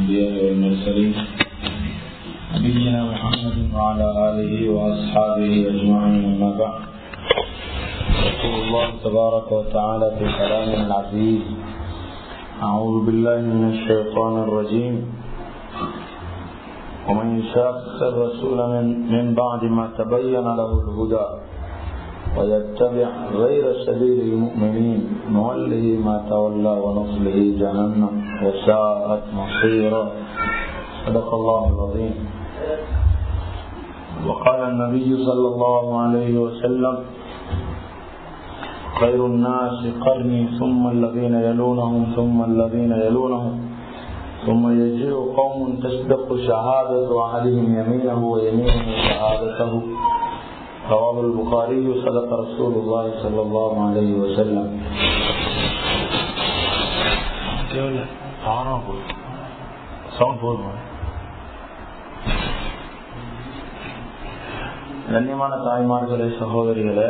الأنبياء والمرسلين نبينا محمد وعلى آله وأصحابه أجمعين أما بعد يقول الله تبارك وتعالى في كلام العزيز أعوذ بالله من الشيطان الرجيم ومن يشاقق الرسول من, من بعد ما تبين له الهدى ويتبع غير سبيل المؤمنين نوله ما تولى ونصله جهنم وساءت مصيرا صدق الله العظيم وقال النبي صلى الله عليه وسلم خير الناس قرني ثم الذين يلونهم ثم الذين يلونهم ثم يجيء قوم تصدق شهادة أحدهم يمينه ويمينه شهادته رواه البخاري صدق رسول الله صلى الله عليه وسلم கண்ணியமான தாய்மார்களே சகோதரிகளே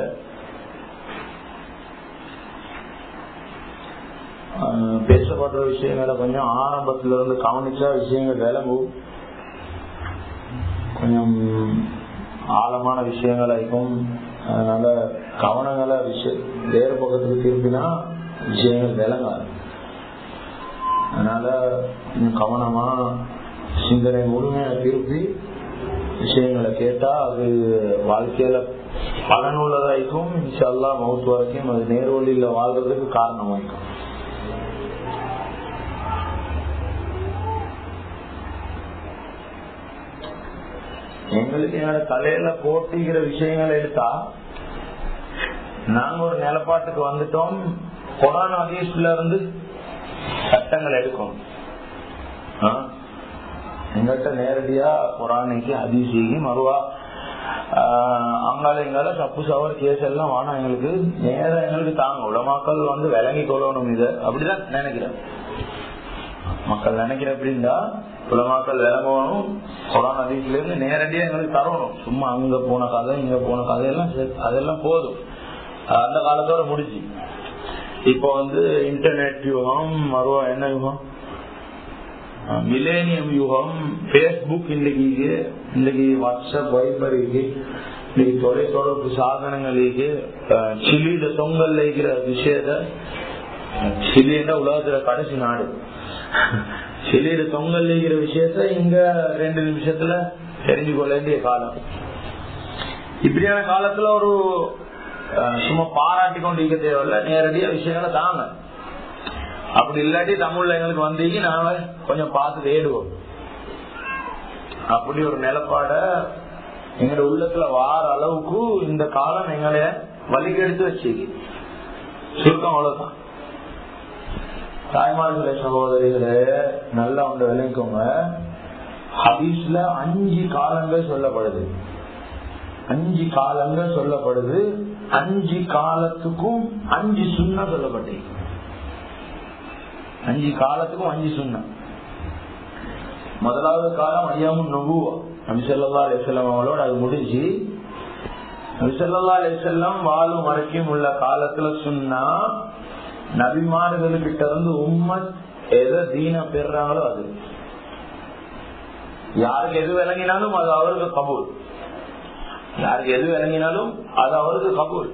பேசப்படுற விஷயங்களை கொஞ்சம் ஆரம்பத்துல இருந்து கவனிச்சா விஷயங்கள் விளங்கும் கொஞ்சம் ஆழமான விஷயங்கள் இருக்கும் அதனால கவனங்களை விஷய வேறு பக்கத்துக்கு திருப்பினா விஷயங்கள் விளங்காது அதனால கவனமா சிந்தனை முழுமையா திருப்பி விஷயங்களை கேட்டா அது வாழ்க்கையில பலனுள்ளதாய்க்கும் இன்ஷல்லா மவுத் வரைக்கும் அது நேர்வழியில வாழ்றதுக்கு காரணமாய்க்கும் எங்களுக்கு என்னோட தலையில போட்டிக்கிற விஷயங்கள் எடுத்தா நாங்க ஒரு நிலப்பாட்டுக்கு வந்துட்டோம் கொரோனா ஹதீஸ்ல இருந்து சட்டங்கள் எடுக்கணும் எங்கள்கிட்ட நேரடியா குரானைக்கு ஹதீசிக்கு மறுவா அங்கால எங்கால தப்பு சவர் கேஸ் எல்லாம் வேணாம் எங்களுக்கு நேரம் எங்களுக்கு தாங்க உலமாக்கள் வந்து விளங்கி கொள்ளணும் இதை அப்படிதான் நினைக்கிறேன் மக்கள் நினைக்கிற அப்படின்னா உலமாக்கள் விளங்கணும் குரான் அதிகத்துல இருந்து நேரடியா எங்களுக்கு தரணும் சும்மா அங்க போன கதை இங்க போன கதையெல்லாம் அதெல்லாம் போதும் அந்த காலத்தோட முடிச்சு இப்போ வந்து இன்டர்நெட் யுகம் மறுவா என்ன யுகம் மிலேனியம் யுகம் பேஸ்புக் இன்னைக்கு இன்னைக்கு வாட்ஸ்அப் வைபர் இருக்கு இன்னைக்கு தொலைத்தொடர்பு சாதனங்கள் இருக்கு சிலியில தொங்கல் இருக்கிற விஷயத்த சிலின்னா உலகத்துல கடைசி நாடு சிலியில தொங்கல் இருக்கிற விஷயத்த இங்க ரெண்டு நிமிஷத்துல தெரிஞ்சு கொள்ள வேண்டிய காலம் இப்படியான காலத்துல ஒரு சும்மா பாராட்டி கொண்டு இருக்க தேவையில்ல நேரடியா விஷயங்களை தாங்க அப்படி இல்லாட்டி தமிழ்ல எங்களுக்கு வந்தீங்க நாம கொஞ்சம் பார்த்து தேடுவோம் அப்படி ஒரு நிலப்பாட எங்க உள்ளத்துல வார அளவுக்கு இந்த காலம் எங்களை வலிகெடுத்து வச்சுக்கு சுருக்கம் அவ்வளவுதான் தாய்மார்களே சகோதரிகளே நல்லா ஒன்று விளைவிக்கோங்க ஹதீஸ்ல அஞ்சு காலங்கள் சொல்லப்படுது அஞ்சு காலங்கள் சொல்லப்படுது அஞ்சு காலத்துக்கும் அஞ்சு சுண்ணா சொல்லப்பட்டு அஞ்சு காலத்துக்கும் அஞ்சு சுண்ணா முதலாவது காலம் ஐயாமும் நபுவா நபிசல்லா அலிசல்லாம் அவளோட அது முடிஞ்சு நபிசல்லா அலிசல்லாம் வாழும் வரைக்கும் உள்ள காலத்துல சொன்னா நபிமார்களுக்கிட்ட இருந்து உம்மத் எதை தீன பெறாங்களோ அது யாருக்கு எது விளங்கினாலும் அது அவருக்கு கபூல் யாருக்கு எது விளங்கினாலும் அது அவருக்கு கபூல்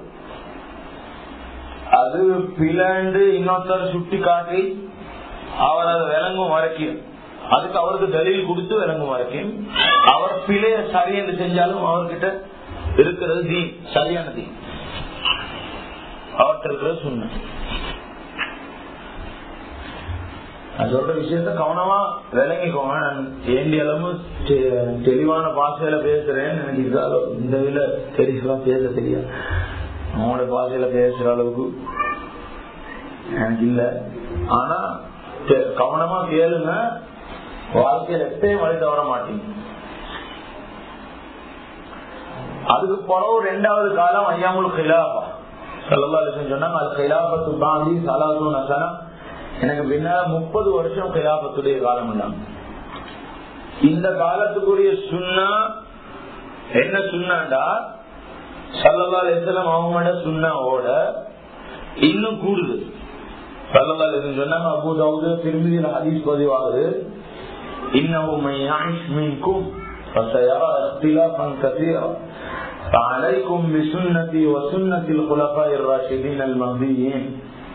அது பிளண்டு இன்னொருத்தர் சுட்டி காட்டி அவர் அதை விளங்கும் வரைக்கும் அதுக்கு அவருக்கு தலில் கொடுத்து விளங்கும் வரைக்கும் அவர் பிழைய சரி என்று செஞ்சாலும் அவர்கிட்ட இருக்கிறது தீ சரியான தீ அவர்கிட்ட இருக்கிறது சொன்ன அதோட விஷயத்த கவனமா விளங்கிக்கோங்க நான் வேண்டிய அளவு தெளிவான பாஷையில பேசுறேன் எனக்கு இதால இந்த இதுல தெளிவா பேச தெரியாது அவங்களோட பாஷையில பேசுற அளவுக்கு எனக்கு இல்ல ஆனா கவனமா கேளுங்க வாழ்க்கையில எப்பயும் வழி தவற மாட்டீங்க அதுக்கு பிறகு ரெண்டாவது காலம் ஐயாமுல் கிலாபா சொல்லா சொன்னாங்க அது கிலாபத்து பாதி சலாது நசனா எனக்கு பின்னால முப்பது வருஷம் கிலாபத்துடைய காலம் இல்லாம இந்த காலத்துக்குரிய சுண்ணா என்ன சுண்ணாண்டா சல்லல்லா அலிஸ்லாம் அவங்களோட சுண்ணாவோட இன்னும் கூடுது சல்லல்லா அலிஸ்லாம் சொன்னாங்க அபு தாவுது திரும்பியில் ஹதீஸ் பதிவாகுது إنه من يعش منكم فسيرى اختلافا كثيرا فعليكم بسنتي وسنة الخلفاء الراشدين المهديين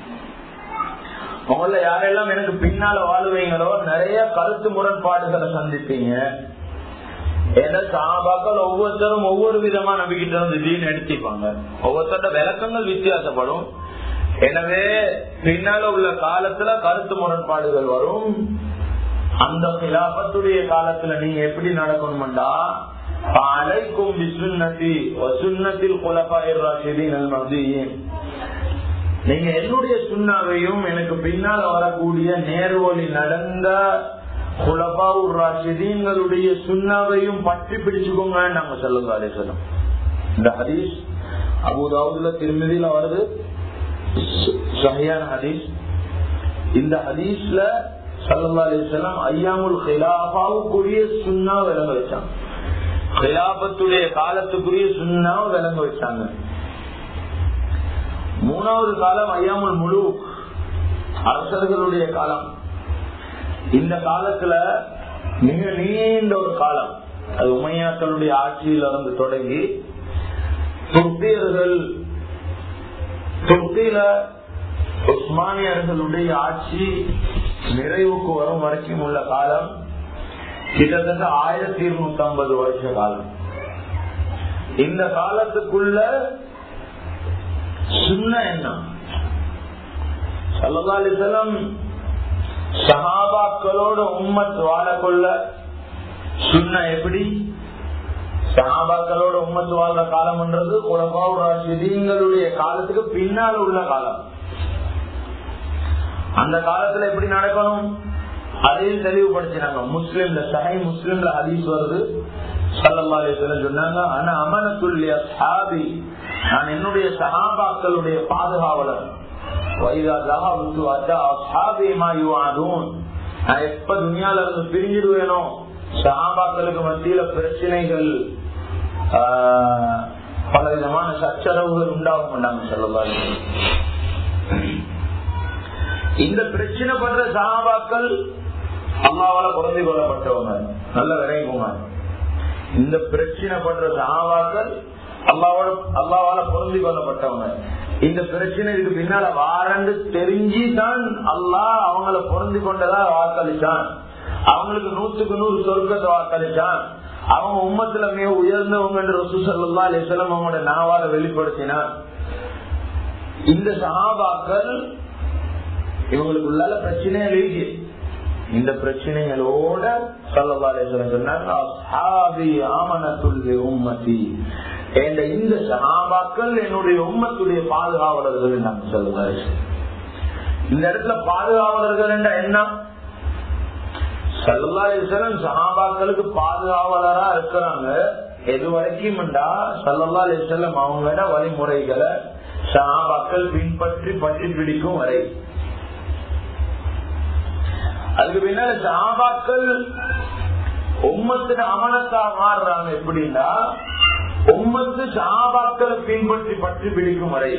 உங்கள யாரெல்லாம் எனக்கு பின்னால வாழுவீங்களோ நிறைய கருத்து முரண்பாடுகளை சந்திப்பீங்க ஏன்னா சாபாக்கள் ஒவ்வொருத்தரும் ஒவ்வொரு விதமா நம்பிக்கிட்டு இருந்து தீன் எடுத்திப்பாங்க ஒவ்வொருத்தரோட விளக்கங்கள் வித்தியாசப்படும் எனவே பின்னால உள்ள காலத்துல கருத்து முரண்பாடுகள் வரும் அந்த கிலாபத்துடைய காலத்துல நீங்க எப்படி நடக்கணும்டா அலைக்கும் விசுன்னதி வசுன்னத்தில் குலபாயிர் ராஷிதீன் அல் மஹ்தியின் நீங்க என்னுடைய சுண்ணாவையும் எனக்கு பின்னால் வரக்கூடிய நேர்வழி நடந்த குலபாவுர் ராஷிதீன்களுடைய சுண்ணாவையும் பற்றி பிடிச்சுக்கோங்க நாங்க சொல்லுங்க அலிசலம் இந்த ஹதீஸ் அபுதாவுல திருமதியில வருது சஹியான ஹதீஸ் இந்த ஹதீஸ்ல சல்லா அலிசல்லாம் ஐயாமுல் ஹிலாபாவுக்குரிய சுண்ணா விளங்க வச்சாங்க ஹிலாபத்துடைய காலத்துக்குரிய சுண்ணாவை விளங்க வச்சாங்க மூணாவது காலம் ஐயாமுல் முழு அரசர்களுடைய காலம் இந்த காலத்துல மிக நீண்ட ஒரு காலம் அது உமையாக்களுடைய ஆட்சியில இருந்து தொடங்கி துர்க்கியர்கள் துர்க்கியில உஸ்மானியர்களுடைய ஆட்சி நிறைவுக்கு வரும் வரைக்கும் உள்ள காலம் கிட்டத்தட்ட ஆயிரத்தி இருநூத்தி ஐம்பது வருஷ காலம் இந்த காலத்துக்குள்ள சுண்ண என்ன சல்லதாலிசலம் சஹாபாக்களோட உம்மத் வாழக்கொள்ள சுண்ண எப்படி சஹாபாக்களோட உம்மத் வாழ்ற காலம்ன்றது குலபாவுடைய காலத்துக்கு பின்னால் உள்ள காலம் அந்த காலத்துல எப்படி நடக்கணும் அதையும் தெளிவுபடுத்தினாங்க முஸ்லீம்ல சஹை முஸ்லீம்ல ஹதீஸ் வருது சல்லா அலிஸ்வலம் சொன்னாங்க ஆனா அமனத்துல்லிய சாபி நான் என்னுடைய சஹாபாக்களுடைய பாதுகாவலர் நான் எப்ப துணியால இருந்து பிரிஞ்சிடுவேனோ சஹாபாக்களுக்கு மத்தியில பிரச்சனைகள் பல விதமான சச்சரவுகள் உண்டாக மாட்டாங்க சொல்லலா இந்த பிரச்சனை பண்ற சஹாபாக்கள் அம்மாவால குறைந்து கொள்ளப்பட்டவங்க நல்ல விரைவுங்க இந்த பிரச்சனை பண்ற சஹாபாக்கள் அல்லாவோட அல்லாவால பொருந்தி கொள்ளப்பட்டவங்க இந்த பிரச்சனை இதுக்கு பின்னால வாரண்டு தெரிஞ்சு தான் அல்லாஹ் அவங்கள பொருந்தி கொண்டதா வாக்களிச்சான் அவங்களுக்கு நூத்துக்கு நூறு சொர்க்கத்தை வாக்களிச்சான் அவங்க உம்மத்துல மிக உயர்ந்தவங்க ரசூ சல்லா அலிஸ்லாம் அவங்களோட நாவால வெளிப்படுத்தினான் இந்த சஹாபாக்கள் இவங்களுக்கு உள்ளால பிரச்சனையே இருக்கு இந்த பிரச்சனைகளோட சல்லா அலிஸ்லாம் சொன்னாங்க உம்மதி இந்த சகாபாக்கள் என்னுடைய உம்மத்துடைய பாதுகாவலர்கள் நாங்க சொல்லுவாரு இந்த இடத்துல பாதுகாவலர்கள் என்ற என்ன சல்லா சகாபாக்களுக்கு பாதுகாவலரா இருக்கிறாங்க எது வரைக்கும் சல்லா அலிசல்லம் அவங்களோட வழிமுறைகளை சகாபாக்கள் பின்பற்றி பற்றி பிடிக்கும் வரை அதுக்கு பின்னால சகாபாக்கள் உம்மத்தின் அமனத்தா மாறுறாங்க எப்படின்னா உம்மத்து சாபாக்களை பின்பற்றி பற்றி பிடிக்கும் வரை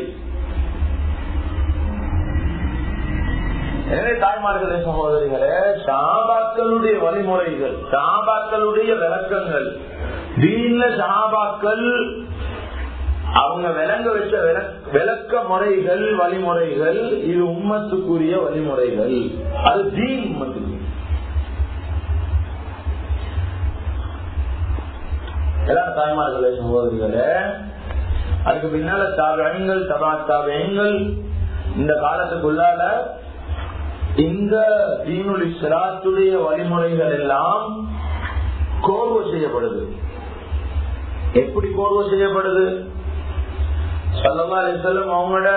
எனவே தாய்மார்களே சகோதரிகளே சாபாக்களுடைய வழிமுறைகள் சாபாக்களுடைய விளக்கங்கள் தீன்ல சாபாக்கள் அவங்க விளங்க வச்ச விளக்க முறைகள் வழிமுறைகள் இது உம்மத்துக்குரிய வழிமுறைகள் அது தீன் உம்மத்துக்கு எல்லாம் தாய்மார்களே சகோதரிகளே அதுக்கு பின்னால தாபங்கள் தபா தாபங்கள் இந்த காலத்துக்குள்ளால இந்த தீனுல் இஸ்லாத்துடைய வழிமுறைகள் எல்லாம் கோர்வு செய்யப்படுது எப்படி கோர்வு செய்யப்படுது சல்லா அலிசல்லம் அவங்களோட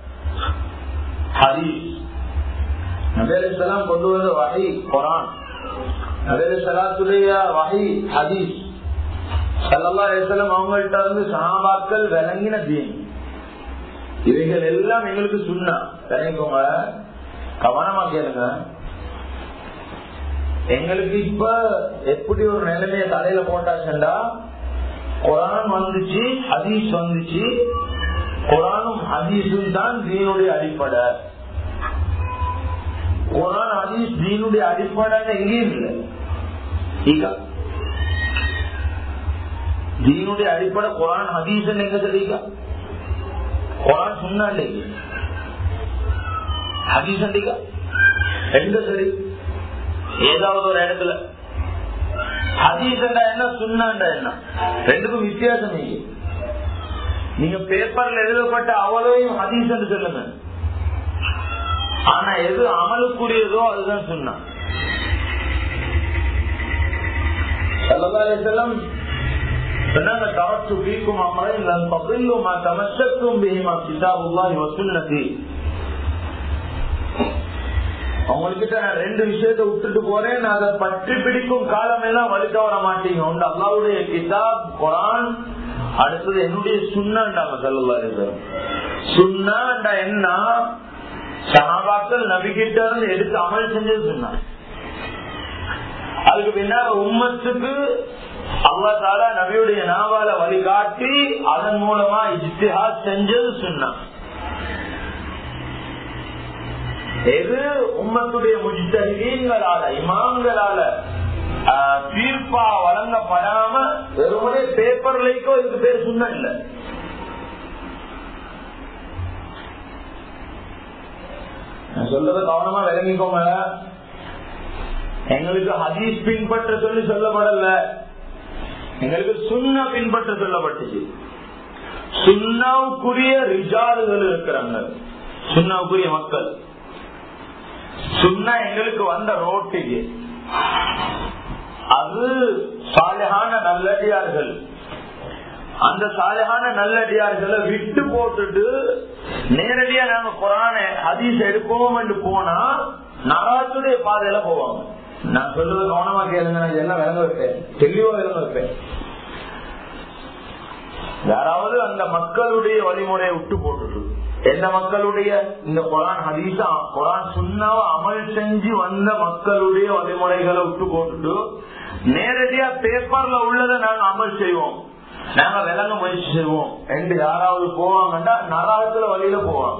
ஹரீஸ் நபி அலிசல்லாம் கொண்டு வந்த வகை குரான் நபி அலிசலாத்துடைய வகை ஹதீஸ் சல்லா அலிசல்லம் அவங்கள்ட்ட வந்து சஹாபாக்கள் விளங்கின தீன் இவைகள் எல்லாம் எங்களுக்கு சுண்ணா விளங்கிக்கோங்க கவனமா கேளுங்க எங்களுக்கு இப்ப எப்படி ஒரு நிலைமைய தலையில போட்டாச்சுண்டா குரான் வந்துச்சு ஹதீஸ் வந்துச்சு குரானும் ஹதீஸும் தான் தீனுடைய அடிப்படை குரான் ஹதீஸ் தீனுடைய அடிப்படைன்னு எங்கேயும் இல்லை ஈகா தீனுடைய அடிப்படை குரான் ஹதீஸ் எங்க தெரியுங்க குரான் சொன்னா இல்லைங்க ஹதீஸ் இல்லைங்க எங்க சரி ஏதாவது ஒரு இடத்துல ஹதீஸ் என்ன சுண்ணாண்டா என்ன ரெண்டுக்கும் வித்தியாசம் நீங்க நீங்க பேப்பர்ல எழுதப்பட்ட அவ்வளவையும் ஹதீஸ் என்று சொல்லுங்க ஆனா எது அமலுக்குரியதோ அதுதான் சொன்னான் செல்லம் சொன்னாங்க தவற்று பீக்கும் அமலை பகிலும் தமசத்தும் பீமா கிதாபுல்லா வசுல்லதி அவங்ககிட்ட நான் ரெண்டு விஷயத்த விட்டுட்டு போறேன் நான் அதை பற்றி பிடிக்கும் காலம் எல்லாம் வலிக்க வர மாட்டீங்க உண்டு அல்லாவுடைய கிதாப் குரான் அடுத்தது என்னுடைய சுண்ணாண்டாங்க சொல்லலாம் சுண்ணாண்டா என்ன சகாபாக்கள் நபிகிட்ட இருந்து எடுத்து அமல் செஞ்சது சொன்னாங்க அதுக்கு பின்னால உம்மத்துக்கு அல்லா தாலா நபியுடைய நாவால வழிகாட்டி அதன் மூலமா இஜ்திஹா செஞ்சது சொன்னான் எது உம்மத்துடைய முஜ்தகீன்களால இமாம்களால தீர்ப்பா வழங்கப்படாம வெறுமனே பேப்பர்லைக்கோ இதுக்கு பேர் சொன்ன இல்ல சொல்றத கவனமா விளங்கிக்கோங்க எங்களுக்கு ஹதீஸ் பின்பற்ற சொல்லி சொல்லப்படல எங்களுக்கு சுண்ணா பின்பற்ற சொல்லப்பட்டுச்சு சுண்ணாவுக்குரிய ரிஜாலுகள் இருக்கிறாங்க சுண்ணாவுக்குரிய மக்கள் சுண்ணா எங்களுக்கு வந்த ரோட்டுக்கு அது சாலையான நல்லடியார்கள் அந்த சாலையான நல்லடியார்களை விட்டு போட்டுட்டு நேரடியா நாங்க குரான ஹதீஸ் எடுப்போம் என்று போனா நராத்துடைய பாதையில போவாங்க நான் சொல்றது கவனமா கேளுங்க நான் இதெல்லாம் விளங்க வைப்பேன் தெளிவா விளங்க வைப்பேன் யாராவது அந்த மக்களுடைய வழிமுறையை விட்டு போட்டுட்டு எந்த மக்களுடைய இந்த குரான் ஹதீசா குரான் சுண்ணாவ அமல் செஞ்சு வந்த மக்களுடைய வழிமுறைகளை விட்டு போட்டுட்டு நேரடியா பேப்பர்ல உள்ளதை நாங்க அமல் செய்வோம் நாங்க விளங்க முயற்சி செய்வோம் என்று யாராவது போவாங்கன்னா நரகத்துல வழியில போவாங்க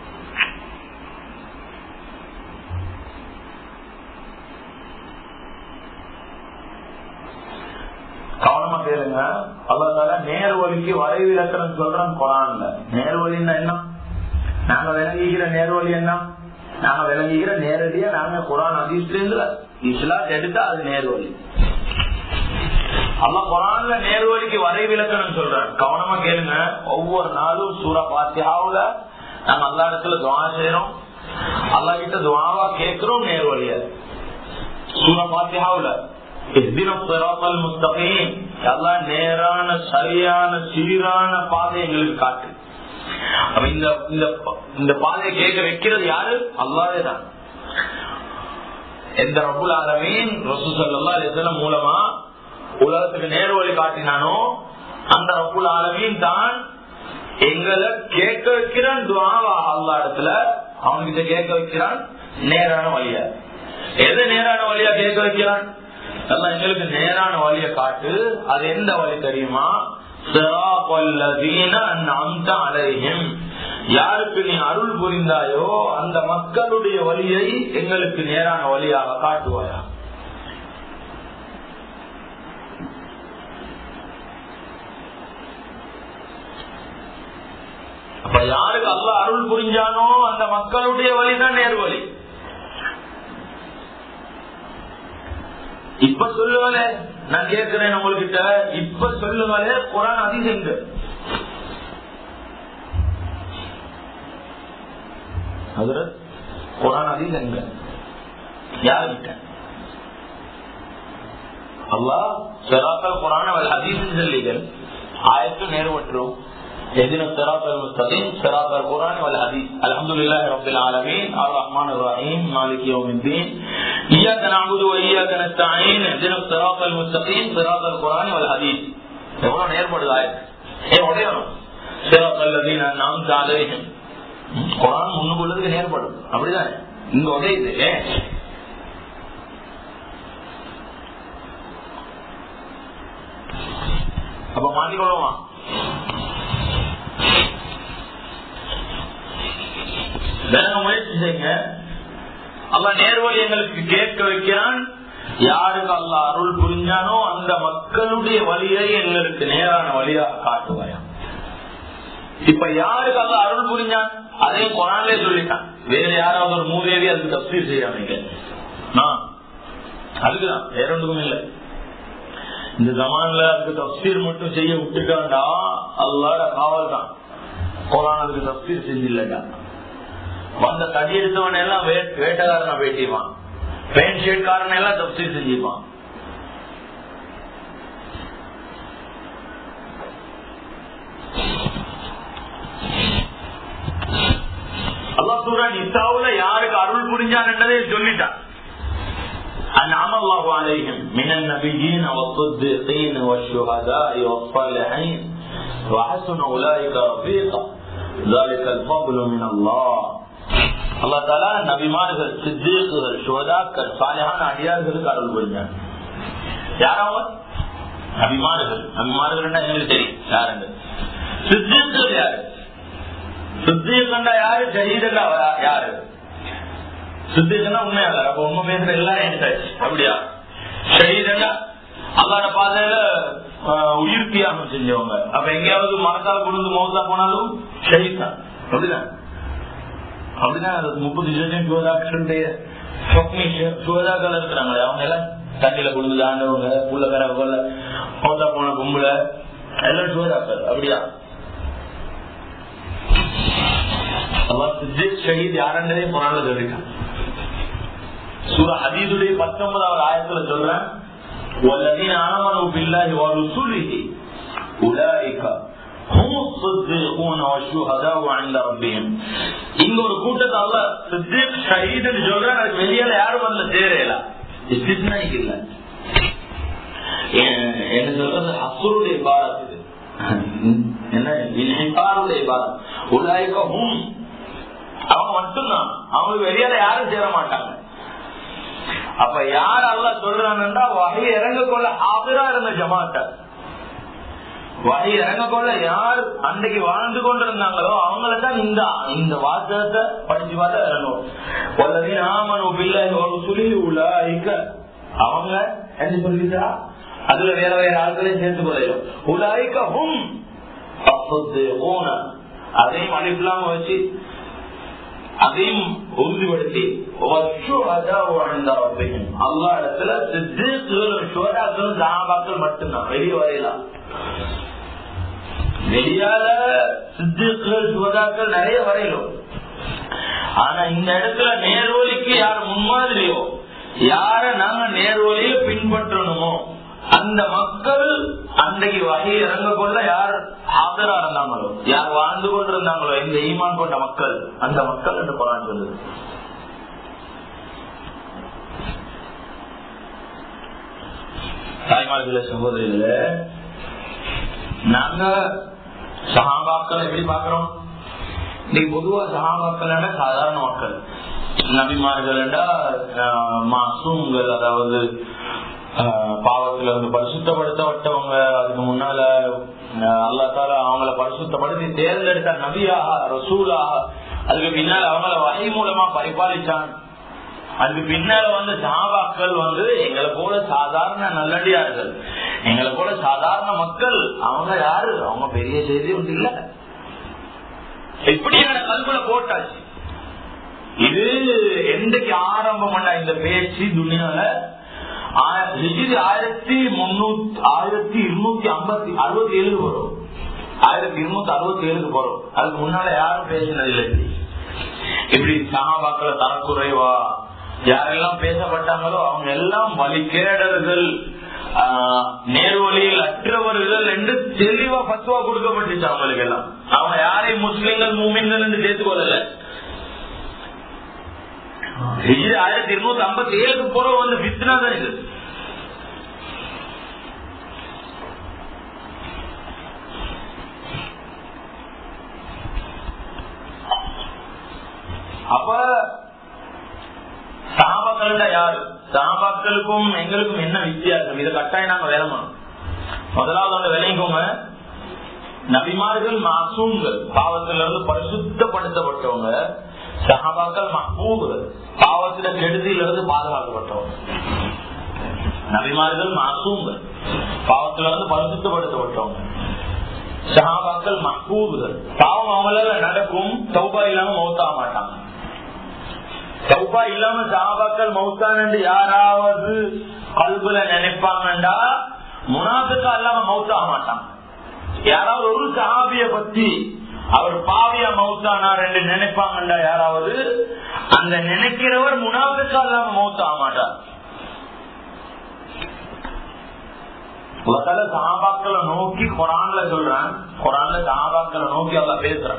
கவனமா கேளுங்க அல்லாதால நேர்வழிக்கு வரைவிலக்கணம் சொல்றோம் குரான்ல நேர்வழின்னா என்ன நாங்க விளங்குகிற நேர்வழி என்ன நாங்க விளங்குகிற நேரடியா நாங்க குரான் அதிர்ஷ்ட இஸ்லாம் எடுத்தா அது நேர்வழி அல்ல குரான்ல நேர்வழிக்கு வரைவிலக்கணம் சொல்றான் கவனமா கேளுங்க ஒவ்வொரு நாளும் சூற பாத்தியாவுல நாங்க அல்லா இடத்துல துவா செய்யறோம் அல்லா கிட்ட துவாவா கேட்கிறோம் நேர்வழிய சூற பாத்தியாவுல நேரான சரியான சீரான பாதை எங்களுக்கு காட்டு இந்த இந்த பாதையை கேட்க வைக்கிறது யாரு அல்லாவே தான் எந்த ரபுல் ஆலமீன் ரசூ சல்லா அலிஸ்லாம் மூலமா உலகத்துக்கு நேரு வழி காட்டினானோ அந்த ரபுல் ஆலமீன் தான் எங்களை கேட்க வைக்கிறான் துவாவா அல்லா இடத்துல அவன்கிட்ட கேட்க வைக்கிறான் நேரான வழியா எது நேரான வழியா கேட்க வைக்கிறான் எல்லாம் எங்களுக்கு நேரான வழியை காட்டு அது எந்த வழி தெரியுமா யாருக்கு நீ அருள் புரிந்தாயோ அந்த மக்களுடைய வழியை எங்களுக்கு நேரான வழியாக காட்டுவாயா அப்ப யாருக்கு அல்ல அருள் புரிஞ்சானோ அந்த மக்களுடைய வழிதான் நேர்வழி இப்ப சொல்லுங்களே நான் கேட்கிறேன் உங்ககிட்ட இப்ப சொல்லுங்களே குரான் அதிசங்க அதுல குரான் அதிசங்க யாருகிட்ட அல்லாஹ் செராத்தல் குரான் அவள் ஹதீஸ் சொல்லிகள் ஆயத்து நேர்வற்றும் اهدنا الصراط المستقيم صراط القرآن والحديث الحمد لله رب العالمين الرحمن الرحيم مالك يوم الدين إياك نعبد وإياك نستعين اهدنا الصراط المستقيم صراط القرآن والحديث எவ்வளவு நேர்படுது ஆயத்து ஏ உடையணும் صراط الذين أنعمت عليهم குரான் முன்னுக்குள்ளதுக்கு நேர்படும் அப்படிதானே இங்க உடையுது ஏன் அப்ப மாட்டிக்கொள்ளுமா வேற முயற்சி செய்யுங்க அல்ல நேர்வழி எங்களுக்கு கேட்க வைக்கிறான் யாருக்கு அல்ல அருள் புரிஞ்ச புரிஞ்சானோ அந்த மக்களுடைய வழியை எங்களுக்கு நேரான வழியாக காட்டுவாயா இப்ப யாருக்கு அல்ல அருள் புரிஞ்சான் அதையும் கொரான்லே சொல்லிட்டான் வேற யாராவது ஒரு மூதேவி அதுக்கு தப்சீர் செய்யாமீங்க அதுக்குதான் வேற ஒன்றும் இல்லை இந்த ஜமான்ல அதுக்கு தப்சீர் மட்டும் செய்ய விட்டுட்டான்டா அல்லாட காவல் தான் குரான் அதுக்கு தப்சீர் செஞ்சில்லடா வந்த தடி எடுத்தவன் எல்லாம் வேட்டக்காரனா வேட்டிப்பான் பேண்ட் ஷர்ட் காரன் எல்லாம் தப்சீர் செஞ்சுப்பான் அல்லா சூரா நிசாவுல யாருக்கு அருள் புரிஞ்சான் என்றதை சொல்லிட்டான் أنعم الله عليهم من النبيين والصديقين والشهداء والصالحين وحسن أولئك رفيقا ذلك الفضل من الله அல்லா தாலா நபிமார்கள் சித்தீக்குகள் சுவதாக்கள் சாலையான அடியார்களுக்கு அருள் புரிஞ்சாங்க யாராவது நபிமார்கள் நபிமார்கள் எங்களுக்கு தெரியும் யாருங்க சித்தீக்குகள் யாரு சித்தீக்கண்டா யாரு ஜஹீதண்டா யாரு சித்திகன்னா உண்மையாக அப்ப உண்மை பேசுற எல்லாம் எடுத்தாச்சு அப்படியா ஷஹீதண்டா அல்லாட பாதையில உயிர் தியாகம் செஞ்சவங்க அப்ப எங்கேயாவது மரத்தால் குடுந்து மௌத்தா போனாலும் ஷஹீத் தான் அப்படிதான் அப்படிதான் முப்பது ஜெயம் சுவதாக்களுடைய சுவதாக்கள் இருக்கிறாங்களே அவங்க எல்லாம் தண்ணியில குடுந்து தாண்டவங்க புள்ள கரவங்க மௌத்தா போன கும்பல எல்லாம் சுவதாக்கள் அப்படியா ஷஹீத் யாருன்றதே புறாங்க சொல்லிருக்காங்க சூரா ஹதீதுடைய பத்தொன்பதாவது ஆயத்துல சொல்றேன் والذين آمنوا بالله ورسله أولئك هم الصديقون والشهداء عند ربهم இங்க ஒரு கூட்டத்தை அல்ல சித்திக் ஷஹீத் சொல்றேன் அதுக்கு வெளியில யாரும் வரல சேரையில இஸ்திஸ்னாய்க்கு இல்ல என்ன சொல்றது அசுருடைய பாரத் என்ன இன்ஹிபாருடைய பாரத் உலாய்க்க ஹும் அவங்க மட்டும்தான் அவங்களுக்கு வெளியில யாரும் சேர மாட்டாங்க அப்ப யார் அல்ல சொல்றான்னா வகை இறங்க கொள்ள ஆபிரா இருந்த ஜமாத்த வகை இறங்க கொள்ள யார் அன்றைக்கு வாழ்ந்து கொண்டிருந்தாங்களோ அவங்கள தான் இந்த இந்த வாசகத்தை படிச்சு பார்த்தா இறங்கும் வல்லதி நாமனு பிள்ளை ஒரு சுழி உலாய்க்க அவங்க என்ன சொல்லிட்டா அதுல வேற வேற ஆட்களையும் சேர்த்து கொள்ளையும் உலாய்க்க ஹும் அதையும் அனுப்பலாம வச்சு அதையும் உறுதிப்படுத்தி அல்லா இடத்துல சித்திகளும் சுவராக்களும் சாபாக்கள் மட்டும்தான் வெளியே வரையலாம் வெளியால சித்திகள் சுவதாக்கள் நிறைய வரையலும் ஆனா இந்த இடத்துல நேர்வழிக்கு யார் முன்மாதிரியோ யார நாங்க நேர்வழிய பின்பற்றணுமோ அந்த மக்கள் அன்றைக்கு வகை இறங்க கொள்ள யார் ஆதரா இருந்தாங்களோ யார் வாழ்ந்து கொண்டிருந்தாங்களோ இந்த ஈமான் கொண்ட மக்கள் அந்த மக்கள் என்று குரான் சொல்லுது தாய்மார்கள சகோதரிகள நாங்க சகாபாக்கள் எப்படி பாக்குறோம் இன்னைக்கு பொதுவா சகாபாக்கள் சாதாரண மக்கள் நபிமார்கள் மாசூங்கள் அதாவது பாவத்துல இருந்து பரிசுத்தப்படுத்தப்பட்டவங்க அதுக்கு முன்னால அல்லா தால அவங்கள பரிசுத்தப்படுத்தி தேர்ந்தெடுத்த நபியாக ரசூலாக அதுக்கு பின்னால அவங்கள வகை மூலமா பரிபாலிச்சான் அதுக்கு பின்னால வந்து சாபாக்கள் வந்து எங்களை போல சாதாரண நல்லடியார்கள் எங்களை போல சாதாரண மக்கள் அவங்க யாரு அவங்க பெரிய செய்தி ஒன்று இல்ல இப்படியான கல்வில போட்டாச்சு இது எந்தக்கு ஆரம்பம் பண்ண இந்த பேச்சு துணியால ஆயிரத்தி முன்னூத்தி ஆயிரத்தி இருநூத்தி ஐம்பத்தி அறுபத்தி ஏழுக்கு போறோம் ஆயிரத்தி இருநூத்தி அறுபத்தி ஏழுக்கு போறோம் அதுக்கு முன்னால யாரும் பேசினதில்லை இப்படி சகாபாக்கள தரக்குறைவா யாரெல்லாம் பேசப்பட்டாங்களோ அவங்க எல்லாம் வழிகேடர்கள் நேர்வழியில் அற்றவர்கள் என்று தெளிவா பத்துவா கொடுக்கப்பட்டுச்சு அவங்களுக்கு எல்லாம் அவங்க யாரையும் முஸ்லிம்கள் மூமின்கள் என்று சேர்த்துக் கொள்ளல ஆயிரத்தி இருநூத்தி ஐம்பத்தி ஏழுக்கு போற வந்து பித்னா தான் இது அப்ப சாபாக்கள்ட யாரு சாபாக்களுக்கும் எங்களுக்கும் என்ன வித்தியாசம் இதை கட்டாயம் நாங்க வேலைமானோம் முதலாவது ஒன்று விளைவிக்கோங்க நபிமார்கள் மாசூம்கள் பாவத்திலிருந்து பரிசுத்தப்படுத்தப்பட்டவங்க சகாபாக்கள் மஹூபுகள் பாவத்தில கெடுதியிலிருந்து பாதுகாக்கப்பட்டவங்க நபிமார்கள் மாசூங்கள் பாவத்துல இருந்து பரிசுத்தப்படுத்தப்பட்டவங்க சஹாபாக்கள் மக்கூதுகள் பாவம் அவங்களால நடக்கும் தௌபா இல்லாம மௌத்தாக மாட்டாங்க தௌபா இல்லாம சஹாபாக்கள் மௌத்தான் யாராவது கல்புல நினைப்பாங்கண்டா முனாத்துக்கா இல்லாம மௌத்தாக மாட்டாங்க யாராவது ஒரு சஹாபிய பத்தி அவர் பாவியா மௌத்தானார் என்று நினைப்பாங்கண்டா யாராவது அந்த நினைக்கிறவர் முனாத்துக்கா இல்லாம மௌத்தாக மாட்டார் சஹாபாக்களை நோக்கி குரான்ல சொல்றான் குரான்ல சஹாபாக்களை நோக்கி அல்ல பேசுறான்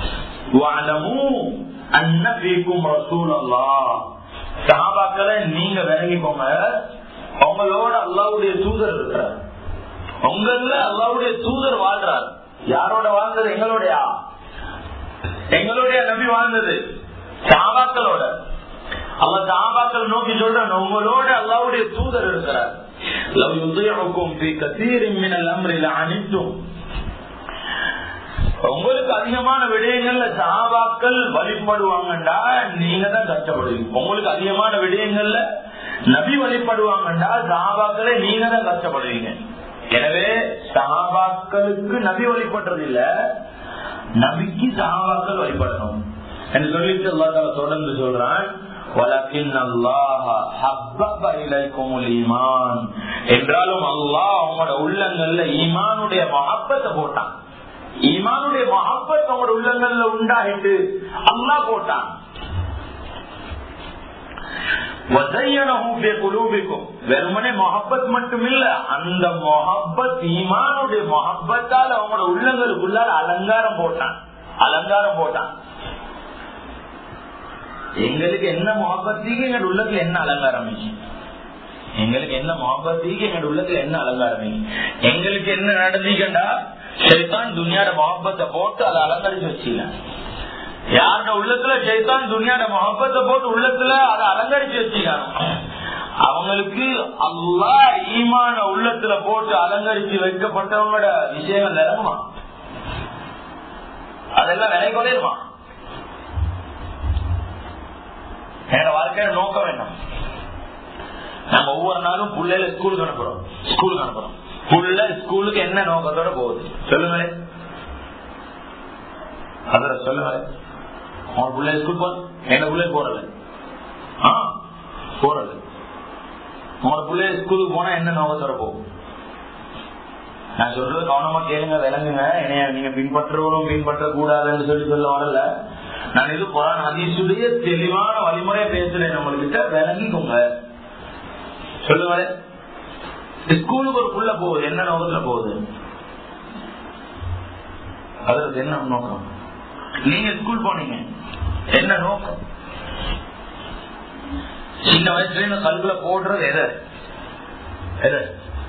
சஹாபாக்களை நீங்க விளங்கிக்கோங்க உங்களோட அல்லாவுடைய தூதர் இருக்கிறார் உங்கள அல்லாவுடைய தூதர் வாழ்றார் யாரோட வாழ்ந்தது எங்களுடைய எங்களுடைய நம்பி வாழ்ந்தது சாபாக்களோட அவ சாபாக்கள் நோக்கி சொல்றான் உங்களோட அல்லாவுடைய தூதர் இருக்கிறார் لو يضيعكم في كثير من الامر لعنتم உங்களுக்கு அதிகமான விடயங்கள்ல சாபாக்கள் வழிபடுவாங்கண்டா நீங்க தான் கஷ்டப்படுவீங்க உங்களுக்கு அதிகமான விடயங்கள்ல நபி வழிபடுவாங்கண்டா சாபாக்களே நீங்க தான் கஷ்டப்படுவீங்க எனவே சஹாபாக்களுக்கு நபி வழிபடுறது இல்ல நபிக்கு சஹாபாக்கள் வழிபடணும் என்று சொல்லிட்டு அல்லா தால தொடர்ந்து சொல்றான் என்றாலும் அல்லாஹ் அவங்களோட உள்ளங்கள்ல ஈமானுடைய மகப்பத்தை போட்டான் ஈமானுடைய மகப்பத் அவங்களோட உள்ளங்கள்ல உண்டாகிட்டு அல்லா போட்டான் வெறுமனே மொஹப்பத் மட்டும் இல்ல அந்த மொஹப்பத் ஈமானுடைய மொஹப்பத்தால் அவங்களோட உள்ளங்களுக்குள்ளார அலங்காரம் போட்டான் அலங்காரம் போட்டான் எங்களுக்கு என்ன மொஹப்பத்தீங்க எங்க உள்ளத்துல என்ன அலங்காரம் எங்களுக்கு என்ன மொஹப்பத்தீங்க எங்க உள்ளத்துல என்ன அலங்காரம் எங்களுக்கு என்ன நடந்தீங்கடா சைத்தான் துணியாட மொஹப்பத்தை போட்டு அதை அலங்கரிச்சு வச்சுங்க யாரோட உள்ளத்துல சைத்தான் துணியாட மொஹப்பத்தை போட்டு உள்ளத்துல அதை அலங்கரிச்சு வச்சுக்காங்க அவங்களுக்கு அல்லா ஈமான உள்ளத்துல போட்டு அலங்கரிச்சு வைக்கப்பட்டவங்களோட விஷயங்கள் நிரம்புமா அதெல்லாம் விலை குறையுமா என்னோட வாழ்க்கையில நோக்கம் வேண்டாம் நம்ம ஒவ்வொரு நாளும் பிள்ளைல ஸ்கூலுக்கு அனுப்புறோம் ஸ்கூலுக்கு அனுப்புறோம் புள்ள ஸ்கூலுக்கு என்ன நோக்கத்தோட போகுது சொல்லுங்களே அதுல சொல்லுங்களே உங்க பிள்ளை ஸ்கூல் போற எங்க பிள்ளை போறது போறது உங்க பிள்ளை ஸ்கூலுக்கு போனா என்ன நோக்கத்தோட போகும் நான் சொல்றது கவனமா கேளுங்க விளங்குங்க என்னைய நீங்க பின்பற்றுவதும் பின்பற்ற கூடாதுன்னு சொல்லி சொல்ல வரல நான் இது குரான் ஹதீஸுடைய தெளிவான வழிமுறையை பேசுறேன் நம்மள்கிட்ட விளங்கிக்கோங்க சொல்லுங்க ஸ்கூலுக்கு ஒரு புள்ள போகுது என்ன நோக்கத்துல போகுது அதற்கு என்ன நோக்கம் நீங்க ஸ்கூல் போனீங்க என்ன நோக்கம் சின்ன வயசுல கல்வில போடுறது எதை எதை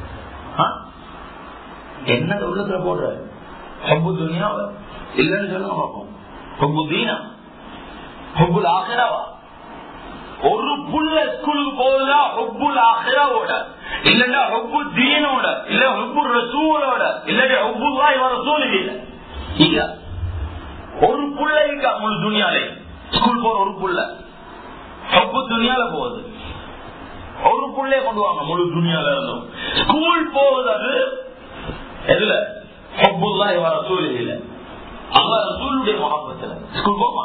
என்ன உள்ளத்துல போடுற ஹப்பு துணியாவ இல்லைன்னு சொல்லுங்க பார்ப்போம் ஹப்பு தீனா ஹப்புல் ஆகிராவா ஒரு புள்ள ஸ்கூலுக்கு போகுதா ஹொப்புல் ஆஹிராவோட இல்லன்னா ஹொப்பு தீனோட இல்ல ஹொப்பு ரசூலோட இல்ல ஹொப்புல்லாய் வர சூழ்நிலை இல்ல ஒரு புள்ள இருக்கா முழு துணியாலே ஸ்கூல் போற ஒரு புள்ள ஹொப்பு துணியால போகுது ஒரு புள்ளைய கொண்டு வாங்க முழு துணியால இருந்தும் ஸ்கூல் போகுது எதுல ஹொப்புல்லாய் வர சூழ்நிலை அல்ல ரசூலுடைய மகாபத்துல ஸ்கூல் போமா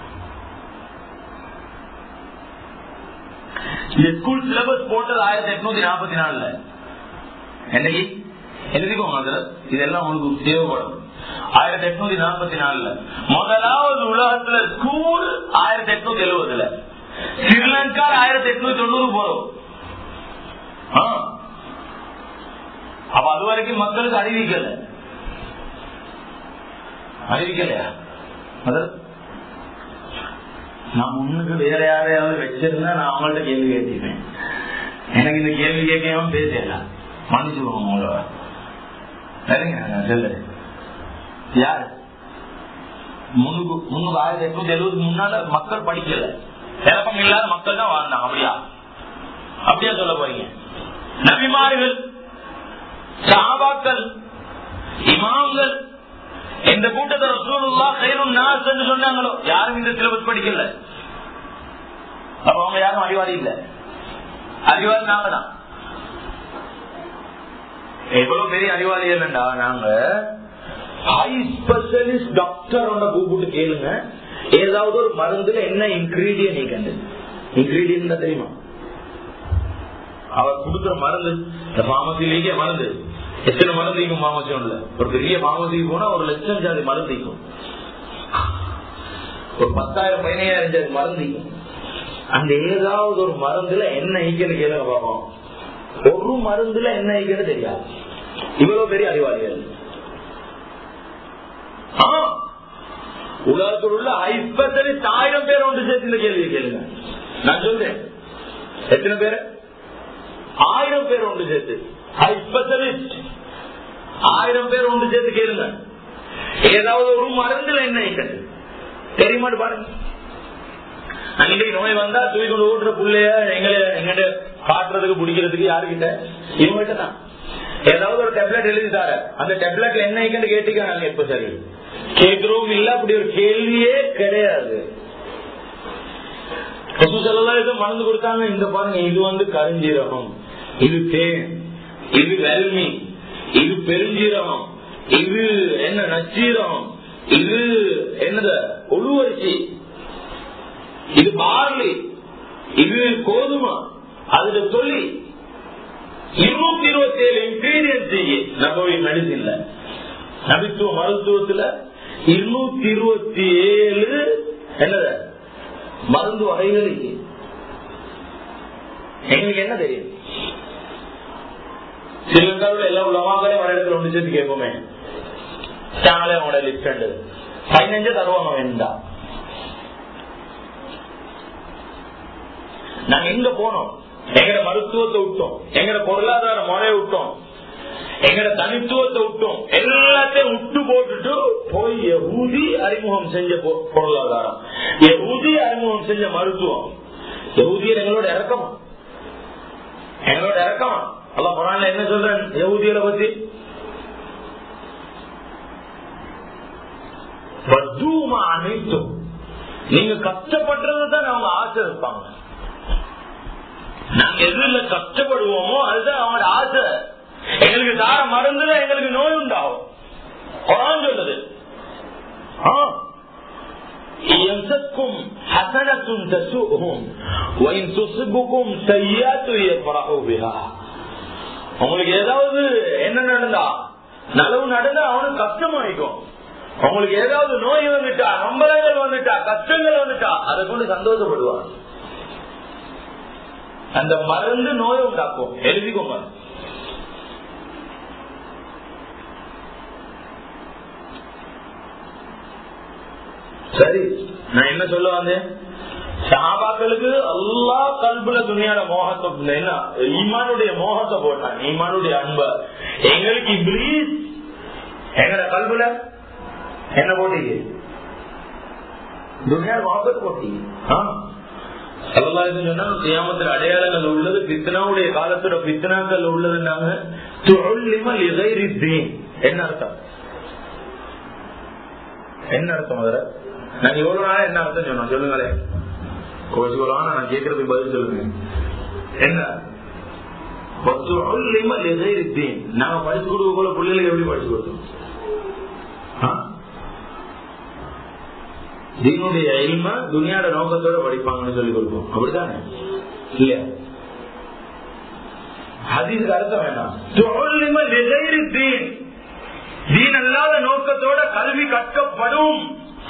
இந்த ஸ்கூல் சிலபஸ் போட்டது ஆயிரத்தி எட்நூத்தி நாற்பத்தி நாலுல என்னைக்கு எழுதிக்கோங்க அதுல இதெல்லாம் உங்களுக்கு தேவைப்படும் ஆயிரத்தி எட்நூத்தி நாற்பத்தி நாலுல முதலாவது உலகத்துல ஸ்கூல் ஆயிரத்தி எட்நூத்தி எழுபதுல ஸ்ரீலங்கா ஆயிரத்தி எட்நூத்தி தொண்ணூறு போறோம் அப்ப அது வரைக்கும் மக்களுக்கு அறிவிக்கல அறிவிக்கலையா முதல் நான் முன்னுக்கு வேற யாரையாவது வச்சிருந்தா நான் அவங்கள்ட்ட கேள்வி கேட்டிருப்பேன் எனக்கு இந்த கேள்வி கேட்கவும் பேசல மன்னிச்சுக்கோங்க உங்களோட சரிங்க நான் சொல்லு யாரு முன்னுக்கு முன்னுக்கு ஆயிரத்தி எட்நூத்தி எழுபதுக்கு முன்னால மக்கள் படிக்கல சிறப்பம் இல்லாத மக்கள் தான் வாழ்ந்தாங்க அப்படியா அப்படியா சொல்ல போறீங்க நபிமார்கள் சாபாக்கள் இமாம்கள் இந்த கூட்டத்தை ரசூலுல்லா கைரும் நாஸ் என்று சொன்னாங்களோ யாரும் இந்த சிலபஸ் படிக்கல அப்ப அவங்க யாரும் அறிவாளி இல்ல அறிவாளி நாங்க தான் எவ்வளவு பெரிய அறிவாளிகள்டா நாங்க ஹை ஸ்பெஷலிஸ்ட் டாக்டர் கூப்பிட்டு கேளுங்க ஏதாவது ஒரு மருந்துல என்ன இன்கிரீடியன்ட் நீக்கண்டு இன்கிரீடியன்ட் தெரியுமா அவர் கொடுக்குற மருந்து இந்த பாமசிலேயே மருந்து எத்தனை மருந்து இருக்கும் பாமசி ஒண்ணுல ஒரு பெரிய பாமசிக்கு போனா ஒரு லட்சம் ஜாதி மருந்து இருக்கும் ஒரு பத்தாயிரம் பதினாயிரம் ஜாதி மருந்து இருக்கும் அந்த ஏதாவது ஒரு மருந்துல என்ன ஈக்கன்னு கேளுங்க பார்ப்போம் ஒரு மருந்துல என்ன ஈக்கன்னு தெரியாது இவ்வளவு பெரிய அறிவாளிகள் உலகத்தில் உள்ள ஐம்பத்தெட்டு ஆயிரம் பேர் ஒன்று சேர்த்து இந்த கேள்வியை கேளுங்க நான் சொல்றேன் எத்தனை பேர் ஆயிரம் பேர் ஒன்று சேர்த்து ஸ்பெஷலிஸ்ட் ஆயிரம் பேர் ஒன்று சேர்த்து கேளுங்க ஏதாவது ஒரு மருந்துல என்ன ஈக்கன்னு தெரியுமாட்டு பாருங்க அன்னைக்கு நோய் வந்தா தூக்கி கொண்டு ஓட்டுற புள்ளைய எங்களை எங்கிட்ட காட்டுறதுக்கு பிடிக்கிறதுக்கு யாருக்கிட்ட இவங்கிட்ட தான் ஏதாவது ஒரு டேப்லெட் எழுதி தார அந்த டேப்லெட் என்ன ஐக்கன்னு கேட்டுக்க நாங்க எப்ப சரி கேட்கிறோம் இல்ல அப்படி ஒரு கேள்வியே கிடையாது மருந்து கொடுத்தாங்க இந்த பாருங்க இது வந்து கருஞ்சீரகம் இது தேன் இது வெல்மி இது பெருஞ்சீரகம் இது என்ன நச்சீரகம் இது என்னது உழுவரிசி இது பார்லி இது கோதுமை அதுல சொல்லி இருநூத்தி இருபத்தி ஏழு இன்கிரீடியன்ஸ் நம்ம மெடிசின்ல நபித்துவ மருத்துவத்துல இருநூத்தி இருபத்தி ஏழு என்னது மருந்து வகைகள் எங்களுக்கு என்ன தெரியும் ஸ்ரீலங்காவில் எல்லா உலமாக்களையும் வர இடத்துல ஒன்று சேர்த்து கேட்போமே சாங்களே அவனோட லிஸ்ட் பதினஞ்சு தருவாங்க வேண்டாம் நாங்க எங்க போனோம் எங்கட மருத்துவத்தை விட்டோம் எங்கட பொருளாதார முறையை விட்டோம் எங்கட தனித்துவத்தை விட்டோம் எல்லாத்தையும் விட்டு போட்டுட்டு போய் ஊதி அறிமுகம் செஞ்ச பொருளாதாரம் ஊதி அறிமுகம் செஞ்ச மருத்துவம் எவுதியர் எங்களோட இறக்கமா எங்களோட இறக்கமா அல்ல குரான்ல என்ன சொல்றேன் எவுதியரை பத்தி அனைத்தும் நீங்க கஷ்டப்படுறது தான் அவங்க ஆசை இருப்பாங்க நாங்க எதுல கஷ்டப்படுவோமோ அதுதான் அவங்களோட ஆசை எங்களுக்கு தார மருந்துல எங்களுக்கு நோய் உண்டாகும் குரான் சொல்லுது يمسككم حسنة تسوءهم وإن تصبكم سيئات يفرحوا بها உங்களுக்கு ஏதாவது என்ன நடந்தா நலவு நடந்தா அவனுக்கு கஷ்டமாயிக்கும் உங்களுக்கு ஏதாவது நோய் வந்துட்டா நம்பலங்கள் வந்துட்டா கஷ்டங்கள் வந்துட்டா அதை கொண்டு சந்தோஷப்படுவாங்க அந்த மருந்து நோயை உண்டாக்கும் எழுதிக்கோங்க சரி நான் என்ன சொல்ல வந்தேன் சாபாக்களுக்கு எல்லா கல்புல துணியாட மோகத்தை என்ன ஈமானுடைய மோகத்தை போட்டான் ஈமானுடைய அன்ப எங்களுக்கு இப்ளீஸ் எங்கட கல்புல என்ன போட்டீங்க துணியாட மோகத்தை போட்டீங்க கியாமத்தில் அடையாளங்கள் உள்ளது பித்தனாவுடைய காலத்தோட பித்தனாக்கள் உள்ளதுன்னாங்க என்ன அர்த்தம் என்ன அர்த்தம் அதுல நாங்க எவ்வளவு நாளா என்ன அர்த்தம் சொன்னோம் சொல்லுங்களேன் கோச்சுக்கலாம் நான் கேட்கறதுக்கு பதில் சொல்லுங்க என்ன நாங்க படிச்சு கொடுக்க போல பிள்ளைகளுக்கு எப்படி படிச்சு கொடுத்தோம் தீனுடைய இல்ம துணியாட நோக்கத்தோட படிப்பாங்கன்னு சொல்லி கொடுப்போம் அப்படித்தானே இல்லையா ஹதீஸ்க்கு அர்த்தம் வேண்டாம் தீன் அல்லாத நோக்கத்தோட கல்வி கற்கப்படும்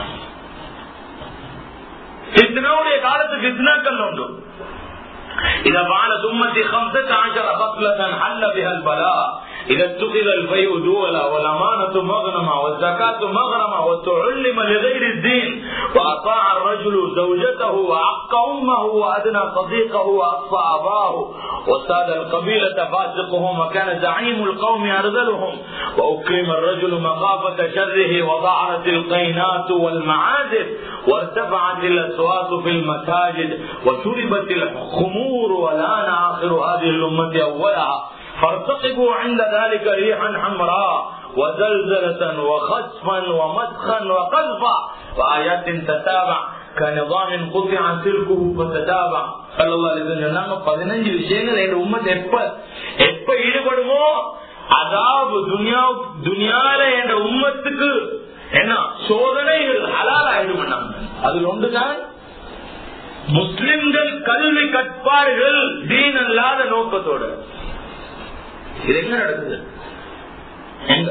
சித்தனாவுடைய காலத்து சித்தனாக்கள் உண்டு إذا فعلت أمتي خمسة عشر خصلة حل بها البلاء إذا اتخذ الفيء دولا والأمانة مغنمة والزكاة مغرمة وتعلم لغير الدين وأطاع الرجل زوجته وعق أمه وأدنى صديقه وأقصى أباه وساد القبيلة فاسقهم وكان زعيم القوم أرذلهم وأكرم الرجل مخافة شره وظهرت القينات والمعازف وارتفعت الأصوات في المساجد وشربت الخمور والآن آخر هذه الأمة أولها فارتقبوا عند ذلك ريحا حمراء وزلزلة وخسفا ومسخا وقذفا وآيات تتابع كنظام قطع سلكه فتتابع பதினஞ்சு விஷயங்கள் என் உம்மத் எப்ப எப்ப ஈடுபடுமோ அதாவது துனியா துனியால என்ற உம்மத்துக்கு என்ன சோதனைகள் ஹலால் ஆயிடும் அதில் ஒன்றுதான் முஸ்லிம்கள் கல்வி கற்பார்கள் தீன் அல்லாத நோக்கத்தோடு இது எங்க நடக்குது எங்க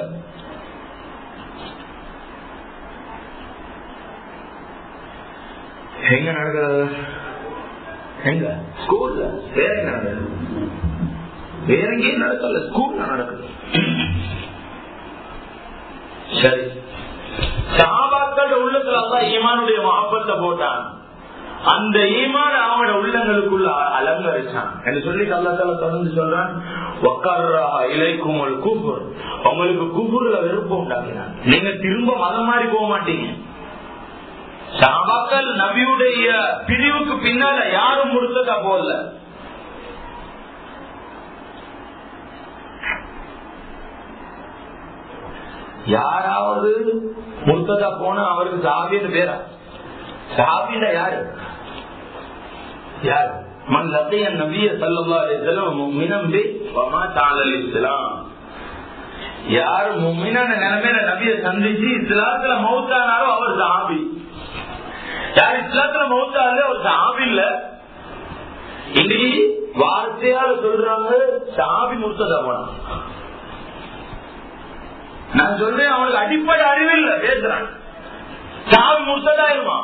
எங்க நடக்கிறது எங்க ஸ்கூல்ல வேற எங்க நடக்குது வேற எங்கேயும் நடக்கல ஸ்கூல்ல நடக்குது சரி சாபாக்கள் உள்ளத்துல தான் ஈமானுடைய மாப்பத்தை போட்டான் அந்த ஈமான அவனோட உள்ளங்களுக்குள்ள அலங்கரிச்சான் என்று சொல்லி கல்லாத்தால தொடர்ந்து சொல்றான் இலைக்கும் கூப்பர் உங்களுக்கு கூப்புர்ல விருப்பம் உண்டாக்கினான் நீங்க திரும்ப மதம் மாறி போக மாட்டீங்க சாபாக்கள் நபியுடைய பிரிவுக்கு பின்னால யாரும் முடித்ததா போல யாராவது முர்த்ததா போனா அவருக்கு சாபின்னு பேரா சாபின்னா யாரு யாரு من لقي النبي صلى الله عليه وسلم مؤمنا به ومات على الاسلام யார் மும்மினான நிலைமையில நபிய சந்திச்சு இஸ்லாத்துல மௌத்தானாரோ அவர் சாபி யார் இஸ்லாத்துல மௌத்தால ஒரு சாபி இல்ல இன்னைக்கு வார்த்தையால சொல்றாங்க சாபி முர்த்ததா போனா நான் சொல்றேன் அவனுக்கு அடிப்படை அறிவு இல்ல பேசுறான் சாவி முர்த்ததாயிருமா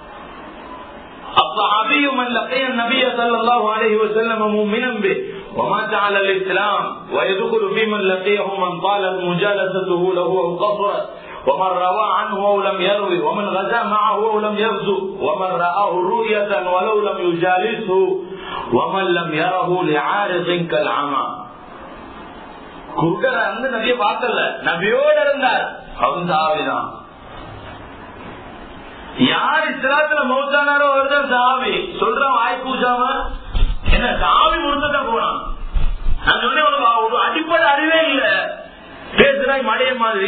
الصحابي من لقي النبي صلى الله عليه وسلم مؤمنا به ومات على الاسلام ويدخل في من لقيه من طالت مجالسته له او قصرت ومن روى عنه او لم يروي ومن غزا معه او لم يغزو ومن رآه رؤية ولو لم يجالسه ومن لم يره لعارض كالعمى குருடர் வந்து நபிய பார்த்தல நபியோட இருந்தார் அவன் சாவிதான் யார் இஸ்லாத்துல மௌத்தானாரோ அவர்தான் சாவி சொல்றான் வாய் பூஜாம என்ன சாவி முடிச்சத போனான் நான் சொன்னேன் உனக்கு ஒரு அடிப்படை அறிவே இல்ல பேசுறாய் மடைய மாதிரி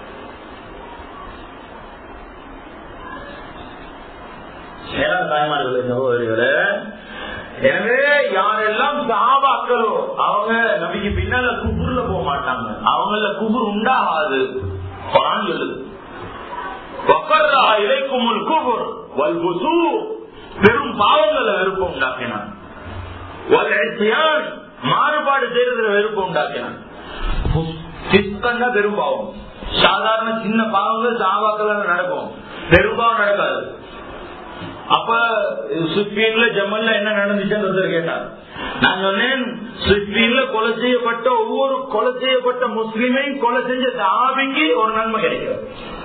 தாய்மார்களே சகோதரிகளே எனவே யாரெல்லாம் சாபாக்களோ அவங்க நபிக்கு பின்னால குபுர்ல போக மாட்டாங்க அவங்கள குபுர் உண்டாகாது சொல்லுது இலைக்கும் குபுர் வல்புசு பெரும் பாவங்கள விருப்பம் உண்டாக்கினான் மாறுபாடு செய்யறதுல விருப்பம் உண்டாக்கினான் பெரும் பாவம் சாதாரண சின்ன பாவங்கள் சாபாக்கள் நடக்கும் பெரும்பாவம் நடக்காது அப்ப சுஸ்பீன்ல ஜம்மல்ல என்ன நடந்துச்சுன்னு கேட்டார் நான் சொன்னேன் சுஸ்பீன்ல கொலை செய்யப்பட்ட ஒவ்வொரு கொலை செய்யப்பட்ட முஸ்லிமையும் கொலை செஞ்ச சாபிக்கு ஒரு நன்மை கிடைக்கும்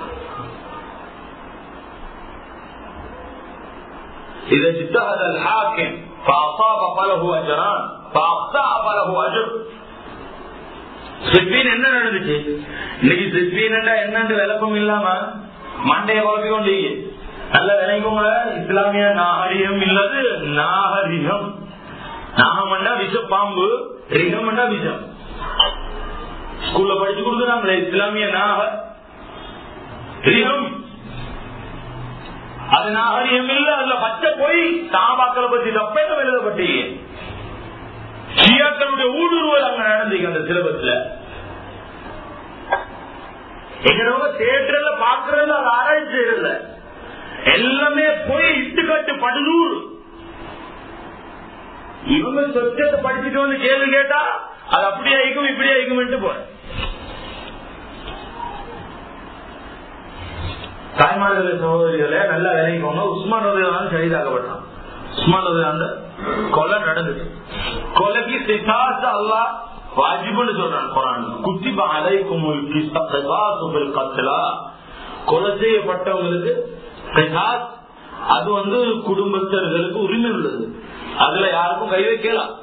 إذا اجتهد الحاكم فأصاب فله أجران فأخطأ فله أجر சிப்பீன் என்ன நடந்துச்சு இன்னைக்கு சிப்பீன் என்னன்னு விளக்கம் இல்லாம மண்டைய குழப்பி கொண்டு நல்ல விளைவுங்க இஸ்லாமிய நாகரிகம் இல்லது நாகரிகம் நாகமண்டா விஷ பாம்பு ரிகமண்டா விஷம் ஸ்கூல்ல படிச்சு கொடுக்குறாங்களே இஸ்லாமிய நாக ரிகம் அது நாகரிகம் இல்ல அதுல பச்சை போய் சாபாக்களை பத்தி தப்பேதம் எழுதப்பட்டீங்க ஷியாக்களுடைய ஊடுருவல் அங்க நடந்தீங்க அந்த சிலபஸ்ல எங்களோட தேட்டர்ல பாக்குறது அது ஆராய்ச்சி இல்ல எல்லாமே போய் இட்டுக்கட்டு படுதூர் இவங்க சொச்சத்தை படிச்சுட்டு வந்து கேள்வி கேட்டா அது அப்படி ஆயிக்கும் இப்படி ஆயிக்கும் போற தாய்மார்களே சகோதரிகளே நல்ல வேலைக்கு போங்க உஸ்மான் உதயம் கைதாகப்பட்டான் உஸ்மான் உதயம் அந்த கொலை நடந்துச்சு கொலைக்கு சித்தாச அல்லா வாஜிபுன்னு சொல்றான் குரான் குத்திப அலைக்கும் கத்தலா கொலை செய்யப்பட்டவங்களுக்கு கிசாஸ் அது வந்து குடும்பத்தர்களுக்கு உரிமை உள்ளது அதுல யாருக்கும் கை வைக்கலாம்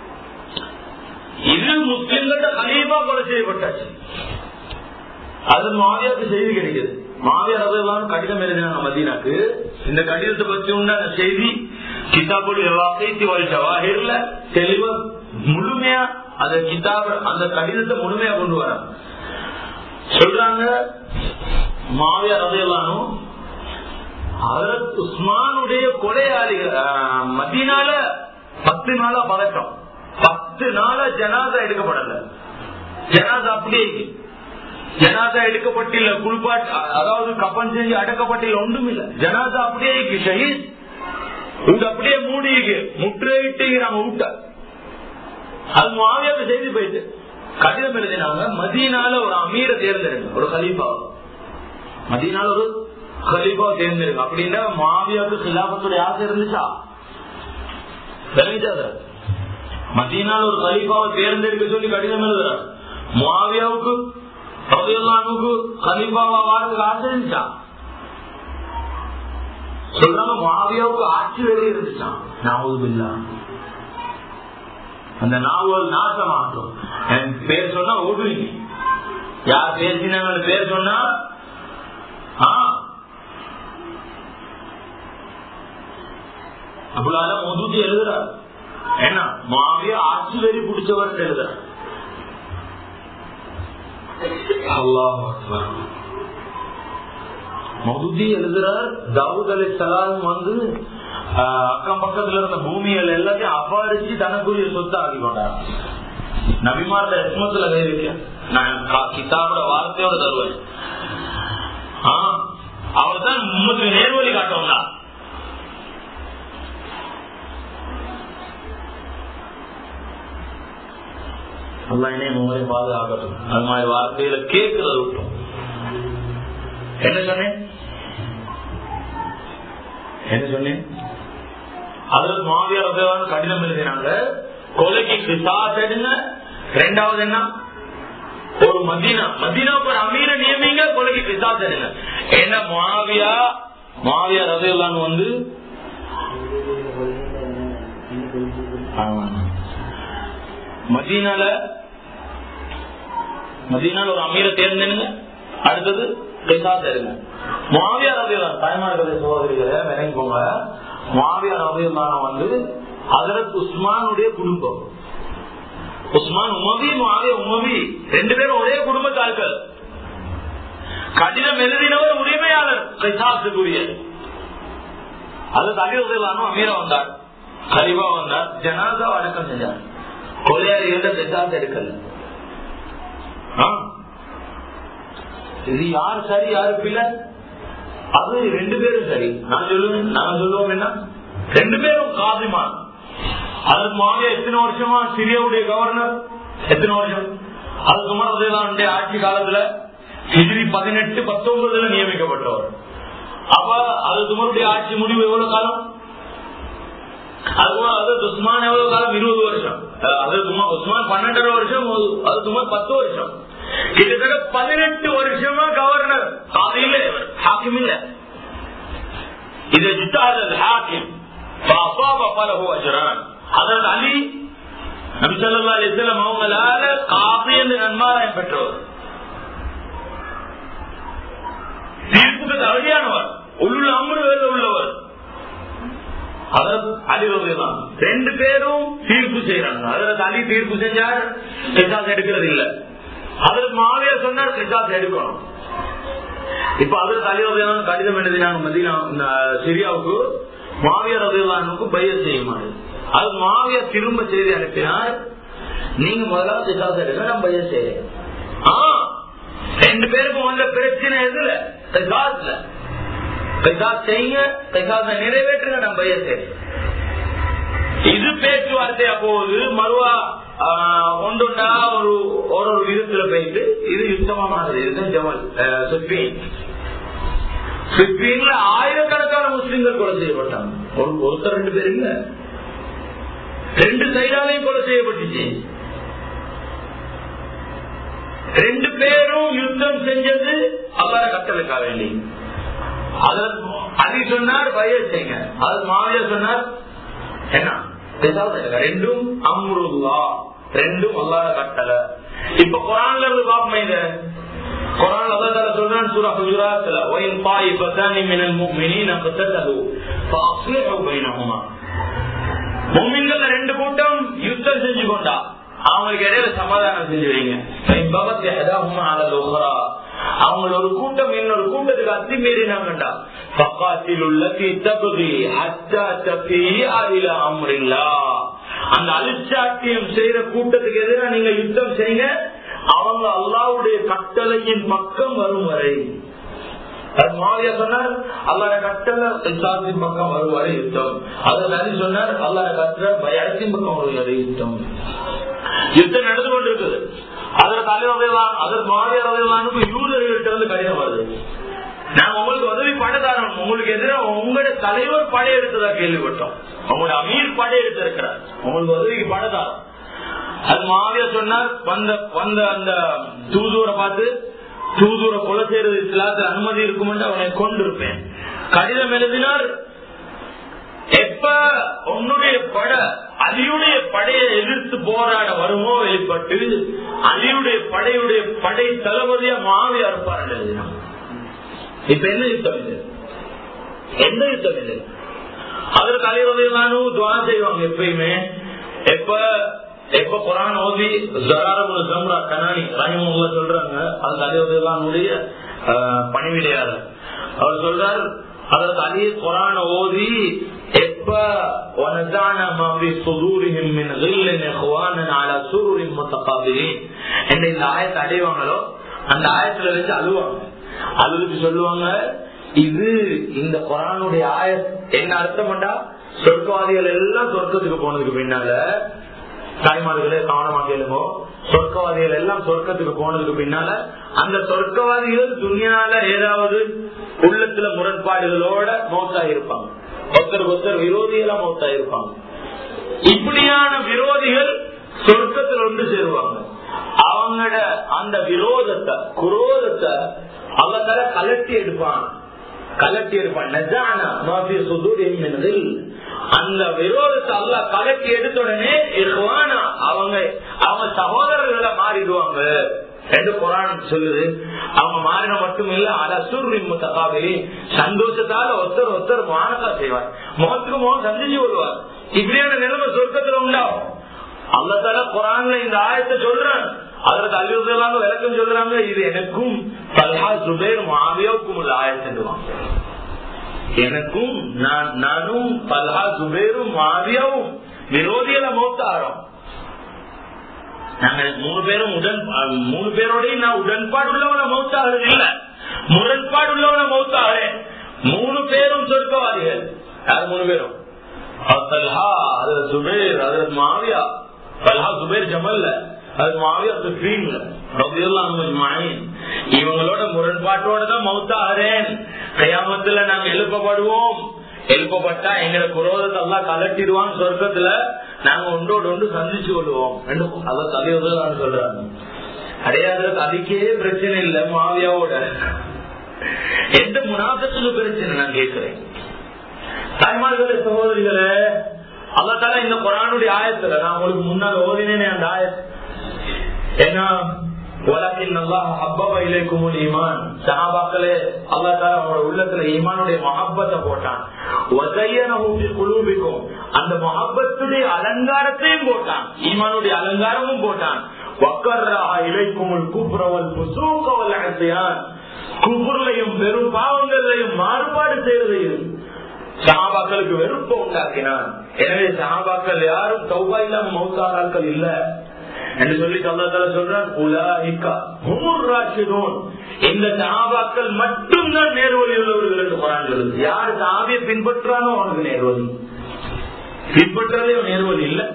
இது முஸ்லிம்கிட்ட கலீபா கொலை செய்யப்பட்டாச்சு அது மாவியாவுக்கு செய்தி கிடைக்குது மாவியார் அதெல்லாம் கடிதம் எழுதினாங்க மதீனாக்கு இந்த கடிதத்தை பத்தி உண்டான செய்தி கிதாபுடைய வாக்கை ஜவாஹிர்ல தெளிவா முழுமையா அந்த கிதாப் அந்த கடிதத்தை முழுமையா கொண்டு வர சொல்றாங்க மாவியார் அதையெல்லாம் ஹரத் உஸ்மானுடைய கொலையாளிகள் மதினால பத்து நாளா பதட்டம் பத்து நாளா ஜனாதா எடுக்கப்படல ஜனாதா அப்படியே இருக்கு. ஜனாதா எடுக்கப்பட்டில்ல குளிப்பாட் அதாவது கப்பன் செஞ்சு அடக்கப்பட்டில்ல ஒன்றும் இல்ல ஜனாதா அப்படியே இருக்கு ஷஹீத் வீடு அப்படியே மூடி இருக்கு முற்றையிட்டு நாங்க விட்ட அது மாவியாவுக்கு செய்தி போயிட்டு கடிதம் எழுதினாங்க மதியனால ஒரு அமீர தேர்ந்தெடுங்க ஒரு கலீஃபா மதியனால ஒரு கலீஃபா தேர்ந்தெடுங்க அப்படின்னா மாவியாவுக்கு சிலாபத்துடைய ஆசை இருந்துச்சா விளங்கிச்சா சார் மதியனால ஒரு கலீஃபாவை தேர்ந்தெடுக்க சொல்லி கடிதம் எழுதுறாரு மாவியாவுக்கு ரலியல்லாஹுவுக்கு கலீஃபாவா வாழ்க்கை ஆசை இருந்துச்சா சொல்றாங்க மாவியாவுக்கு ஆட்சி வேலை இருந்துச்சான் நாவதுமில்லா அந்த நாவல் நாசமாகும் என் பேர் சொன்னா ஓடுவீங்க யார் பேசினாங்க பேர் சொன்னா ஆ அப்படால முதுதி எழுதுறார் என்ன மாவியா ஆட்சி வெறி பிடிச்சவர் எழுதுறார் அல்லாஹ் அக்பர் மௌதி எழுதுறார் தாவூத் அலி சலாம் வந்து ஆஹ், அக்கம் பக்கத்துல இருந்த பூமிகள் எல்லாத்தையும் அபாரிச்சு தனக்குரிய சொத்தை ஆக்கி கொண்டார் நபிமார்ட எஸ்மத்துல இருக்கேன் நான் கா- கிதாபோட வார்த்தையோட தருவேன் அவர் தான் உங்களுக்கு நேர்வழி காட்டுவாங்க அல்லாஹ் என்னைய உங்களை பாதுகாக்கட்டும் அது மாதிரி வார்த்தையில கேட்கறது விட்டோம் என்ன சொன்னேன் என்ன சொன்னேன் அதற்கு மாவியார் ரபேவான் கடிதம் எழுதினாங்க கொலைக்கு கிசாஸ் எடுங்க ரெண்டாவது என்ன ஒரு மதீனா மதீனாவுக்கு ஒரு அமீர நியமிங்க கொலைக்கு கிசாஸ் எடுங்க என்ன மாவியா மாவியா ரபேவான் வந்து மதீனால மதீனால ஒரு அமீரை தேர்ந்தெடுங்க அடுத்தது கிசாஸ் எடுங்க மாவியா ரபேவான் தாய்மார்களே சோதரிகளை நினைப்போங்க மாவியா ரபேவான வந்து அதற்கு உஸ்மானுடைய குடும்பம் உஸ்மான் உமவி மாவிய உமவி ரெண்டு பேரும் ஒரே குடும்பத்தார்கள் கடிதம் எழுதினவர் உரிமையாளர் கைசாசுக்குரிய அது தகிரதானோ அமீர வந்தார் கலிவா வந்தார் ஜனாதா அடக்கம் செஞ்சார் கொலையாளி இருந்த கைசாஸ் எடுக்கல ஆ? இது யார் சரி யாரு பிள்ளை அது ரெண்டு பேரும் சரி நான் சொல்லுவேன் நான் சொல்லுவோம் என்ன ரெண்டு பேரும் காதிமான் அதுக்கு மாவியா எத்தனை வருஷமா சிரியாவுடைய கவர்னர் எத்தனை வருஷம் அது சுமரதேவானுடைய ஆட்சி காலத்துல ஹிஜ்ரி பதினெட்டு பத்தொன்பதுல நியமிக்கப்பட்டவர் அப்ப அது துமருடைய ஆட்சி முடிவு எவ்வளவு காலம் அது அது உஸ்மான் எவ்வளவு காலம் இருபது வருஷம் அது துமா உஸ்மான் பன்னெண்டரை வருஷம் அது துமார் பத்து வருஷம் கிட்டத்தட்ட பதினெட்டு வருஷமா கவர்னர் அது இல்ல இவர் ஹாக்கிம் இல்ல இது ஜித்தாது ஹாக்கிம் فأصاب فله أجران அதற்கு அலி நபி ஸல்லல்லாஹு அலைஹி வஸல்லம் அவங்களால காபி என்று நன்மாராயம் பெற்றவர் தீர்ப்புக்கு தகுதியானவர் உள்ளுள்ள அமர்வுகள் உள்ளவர் அலிதான் ரெண்டு பேரும் தீர்ப்பு செய்யறாங்க அதற்கு அலி தீர்ப்பு செஞ்சார் கிசாஸ் எடுக்கிறது இல்ல அதற்கு மாவியர் சொன்னார் கிசாஸ் எடுக்கணும் இப்ப அதற்கு அலிவதையான கடிதம் எழுதினாங்க மதினா இந்த சிரியாவுக்கு மாவியர் ரவிலானுக்கு பைய செய்யுமாறு அது மாவியர் திரும்ப செய்தி அனுப்பினார் நீங்க முதலாவது கிசாஸ் எடுங்க நான் பைய செய்யறேன் ஆ, ரெண்டு பேருக்கும் வந்த பிரச்சனை எதுல கிசாஸ்ல கிசாஸ் செய்யுங்க கிசாஸ நிறைவேற்றுங்க நான் பைய செய்யறேன் இது பேச்சுவார்த்தையா போகுது மறுவா ஒன்றுண்டா ஒரு ஒரு ஒரு விதத்துல போயிட்டு இது யுத்தமா மாறுது இதுதான் ஜமல் சுப்பீன் சுப்பீன்ல ஆயிரக்கணக்கான முஸ்லிம்கள் கொலை செய்யப்பட்டாங்க ஒரு ஒருத்தர் ரெண்டு பேர் இல்ல ரெண்டு சைடாலையும் கொலை செய்யப்பட்டுச்சு ரெண்டு பேரும் யுத்தம் செஞ்சது அல்லாத கட்டளைக்கா வேண்டி அது சொன்னார் வயசுங்க அது மாவியா சொன்னார் என்ன ரெண்டும் அம்ருல்லா ரெண்டும் அல்லாத கட்டளை இப்ப குரான்ல இருந்து பாப்போம் இத குரான் அல்லாஹ் சொல்றான் சூரா ஹுஜராத்ல வயின் தாயிபத்தானி மினல் முஃமினீன ஃபததலு ஃபஅஸ்லிஹு பைனஹுமா முஃமின்கள் ரெண்டு கூட்டம் யுத்தம் செஞ்சு கொண்டா அவங்களுக்கு இடையில சமாதானம் செஞ்சு வைங்க பகத் யஹதாஹுமா அலா உக்ரா அவங்க ஒரு கூட்டம் இன்னொரு கூட்டத்துக்கு அத்துமீறினாங்கண்டா பக்காத்திலுள்ளத்தி தகுதி அத்தா தப்பி அரில அம்ரில்லா அந்த அலிச்சாட்டியம் செய்யற கூட்டத்துக்கு எதிராக நீங்க யுத்தம் செய்யுங்க அல்லாவுடைய கட்டளையின் பக்கம் வரும் வரை அது மாவியா சொன்னார் அல்லாட கட்டளை இஸ்லாத்தின் பக்கம் வரும் வரை யுத்தம் அது நதி சொன்னார் அல்லாட கட்டளை பயத்தின் பக்கம் வரும் வரை யுத்தம் யுத்தம் நடந்து கொண்டிருக்குது அதற்கு தலைவர்களான் அதற்கு மாவியார் அவர்களானுக்கு யூதர்கள்ட்ட வந்து கடிதம் வருது நாங்க உங்களுக்கு உதவி படைதாரோம் உங்களுக்கு எதிராக உங்களுடைய தலைவர் படையெடுத்ததா கேள்விப்பட்டோம் உங்களுடைய அமீர் படையெடுத்திருக்கிறார் உங்களுக்கு உதவிக்கு படைதாரோம் அது மாவியா சொன்னார் வந்த வந்த அந்த தூதூரை பார்த்து தூதூரை கொலை செய்யறது இஸ்லாத்தில் அனுமதி இருக்கும் என்று அவனை கொண்டிருப்பேன் கடிதம் எழுதினார் எப்ப உன்னுடைய பட அலியுடைய படையை எதிர்த்து போராட வருமோ வெளிப்பட்டு அலியுடைய படையுடைய படை தளபதியா மாவி அறுப்பார் எழுதினான் இப்ப என்ன யுத்தம் இது எந்த யுத்தம் இது அதற்கு அலைவதையிலானும் துவா செய்வாங்க எப்பயுமே எப்ப எப்ப குரான் ஓதி ஜராரபுல ஜம்ரா கனானி ரஹிமுல்லா சொல்றாங்க அது அலைவதையிலானுடைய பணிவிடையாளர் அவர் சொல்றார் அதற்கு அலி குரான ஓதி எப்ப ونزعنا ما في صدورهم من غل اخوانا على سرر متقابلين என்ன இந்த ஆயத்தை அடைவாங்களோ அந்த ஆயத்துல வச்சு அழுவாங்க அழுதுக்கு சொல்லுவாங்க இது இந்த குரானுடைய ஆய என்ன அர்த்தம்டா சொர்க்கவாதிகள் எல்லாம் சொர்க்கத்துக்கு போனதுக்கு பின்னால தாய்மார்களே கவனமா கேளுங்க சொர்க்கவாதிகள் எல்லாம் சொர்க்கத்துக்கு போனதுக்கு பின்னால அந்த சொர்க்கவாதிகள் துணியால ஏதாவது உள்ளத்துல முரண்பாடுகளோட மௌத்தா இருப்பாங்க ஒருத்தருக்கு ஒருத்தர் விரோதிகளா மௌத்தா இருப்பாங்க இப்படியான விரோதிகள் சொர்க்கத்தில் ஒன்று சேருவாங்க அவங்களோட அந்த விரோதத்தை குரோதத்தை அவங்கள கலட்டி எடுப்பான் கலட்டி எடுப்பான் நஜானா மாஃபி சுதூரியம் என்பதில் அந்த விரோதத்தை அல்ல கலட்டி எடுத்த உடனே இருவானா அவங்க அவங்க சகோதரர்களை மாறிடுவாங்க என்று குரான் சொல்லுது அவங்க மாறின மட்டும் இல்ல அலசூரின் முத்தகாவிலி சந்தோஷத்தால ஒருத்தர் ஒருத்தர் மானக்கா செய்வார் முகத்துக்கு முகம் சந்திச்சு வருவார் இப்படியான நிலைமை சொர்க்கத்துல உண்டாகும் அல்லதால குரான்ல இந்த ஆயத்தை சொல்றேன் அதற்கு அழிவுதலாக விளக்கம் சொல்றாங்க இது எனக்கும் பல்ஹா சுபேர் மாவியாவுக்கும் உள்ள ஆயத்துவாங்க எனக்கும் நானும் பல்ஹா சுபேரும் மாவியாவும் விரோதியில மௌத்தாரோம் நாங்க மூணு பேரும் உடன் மூணு பேரோடையும் நான் உடன்பாடு உள்ளவன மௌத்தாகிறது இல்ல முரண்பாடு உள்ளவன மௌத்தாகிறேன் மூணு பேரும் சொர்க்கவாதிகள் யார் மூணு பேரும் தல்ஹா அதுல சுபேர் அதுல மாவியா தல்ஹா சுபேர் ஜமல்ல அது மாவியா சுப்ரீம்ல இவங்களோட முரண்பாட்டோட தான் மௌத்தாகிறேன் கயாமத்துல நாங்க எழுப்பப்படுவோம் எழுப்பப்பட்டா எங்களை குரோதத்தை எல்லாம் கலட்டிடுவான் சொர்க்கத்துல நாங்க ஒன்றோடு ஒன்று சந்திச்சு கொள்வோம் அதை தலைவர்கள் சொல்றாங்க அடையாததுக்கு அதுக்கே பிரச்சனை இல்ல மாவியாவோட எந்த முனாபத்துக்கு பிரச்சனை நான் கேட்கிறேன் தாய்மார்களே சகோதரிகளே அல்லத்தால இந்த குரானுடைய ஆயத்துல நான் உங்களுக்கு முன்னால் ஓதினேனே அந்த ஆயத் ஏன்னா ولكن الله حبب اليكم الايمان சஹாபாக்களே அல்லாஹ் தஆலா அவங்களோட உள்ளத்துல ஈமானுடைய மஹப்பத்தை போட்டான் வஸய்யனஹு ஃபி குலூபிக்கும் அந்த மஹப்பத்துடைய அலங்காரத்தையும் போட்டான் ஈமானுடைய அலங்காரமும் போட்டான் வக்கர்ரஹ இலைக்குமுல் குஃப்ர வல் ஃபுசூக வல் இஸ்யான் குஃப்ர்லையும் பெரும் பாவங்களையும் மாறுபாடு செய்வதையும் சஹாபாக்களுக்கு வெறுப்பை உண்டாக்கினான் எனவே சஹாபாக்கள் யாரும் தௌபா இல்லாம மௌத்தாராக்கள் இல்ல என்று சொல்லி அல்லா சொல்றான் உலாஹிகா ஹுமுர் ராஷிதூன் இந்த சஹாபாக்கள் மட்டும்தான் நேர்வழி உள்ளவர்கள் என்று குரான் சொல்லுது யார் சாவியை பின்பற்றானோ அவனுக்கு நேர்வழி பின்பற்றதே நேர்வழி இல்ல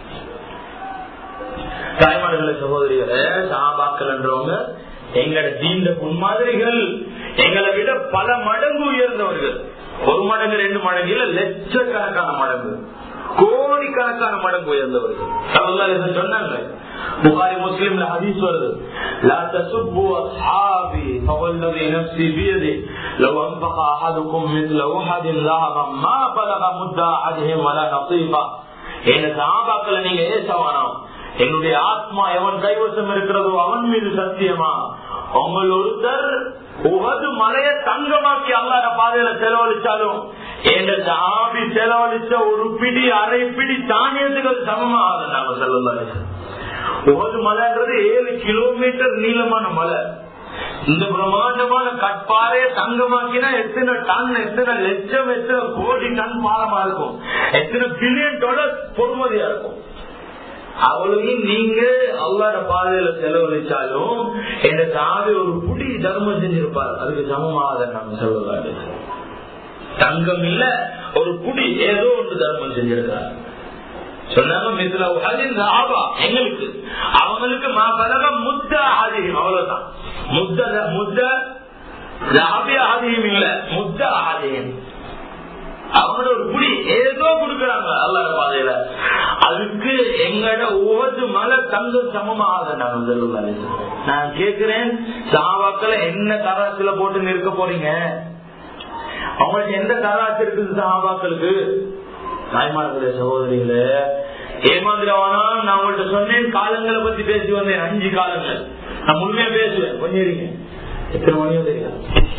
தாய்மார்களே சகோதரிகளே சஹாபாக்கள் என்றவங்க எங்களோட தீண்ட முன்மாதிரிகள் எங்களை விட பல மடங்கு உயர்ந்தவர்கள் ஒரு மடங்கு ரெண்டு மடங்கு இல்ல லட்சக்கணக்கான மடங்கு கோடிக்கணக்கான மடங்கு உயர்ந்தவர்கள் சொன்னாங்க புகாரி முஸ்லிம்ல ஹதீஸ் வருது لا تسبوا اصحابي فوالذي نفسي بيده لو انفق احدكم مثل احد ذهبا ما بلغ مد احدهم ولا نصيبا என் சஹாபாக்களை நீங்க ஏசவானாம் என்னுடைய ஆத்மா எவன் கைவசம் இருக்கிறதோ அவன் மீது சத்தியமா உங்கள் ஒருத்தர் உகது மலைய தங்கமாக்கி அல்லாத பாதையில செலவழிச்சாலும் எங்க சாபி செலவழிச்ச ஒரு பிடி அரை பிடி தானியத்துகள் சமமாக நாங்க செல்லுந்தாரு உகது மலைன்றது ஏழு கிலோமீட்டர் நீளமான மலை இந்த பிரம்மாண்டமான கட்பாறைய தங்கமாக்கினா எத்தனை டன் எத்தனை லட்சம் எத்தனை கோடி டன் பாலமா இருக்கும் எத்தனை பில்லியன் டாலர் பொறுமதியா இருக்கும் அவ்வளவையும் நீங்க அல்லாட பாதையில செலவழிச்சாலும் என் சாவி ஒரு புடி தர்மம் செஞ்சிருப்பார் அதுக்கு சமமாக நாங்க செலவழிச்சு தங்கம் இல்ல ஒரு புடி ஏதோ ஒன்று தர்மம் செஞ்சிருக்கார் சொன்னாங்க மிஸ்ல உஹதின் சஹாபா எங்களுக்கு அவங்களுக்கு மாபலக முத்த ஆதிகம் அவ்வளவுதான் முத்த முத்த லாபிய ஆதிகம் இல்ல முத்த ஆதிகம் அவங்களோட ஒரு குடி ஏதோ கொடுக்கறாங்க அல்லாத பாதையில அதுக்கு எங்கட ஒவ்வொரு மலை தங்க சமமாக நான் கேக்குறேன் சாவாக்களை என்ன தராசுல போட்டு நிற்க போறீங்க அவங்களுக்கு எந்த தராசு இருக்குது சாபாக்களுக்கு தாய்மார்களே சகோதரிகளே ஏமாந்திரவானா நான் உங்கள்ட்ட சொன்னேன் காலங்களை பத்தி பேசி வந்தேன் அஞ்சு காலங்கள் நான் முழுமையா பேசுவேன் கொஞ்சம் இருங்க எத்தனை மணியோ தெரியாது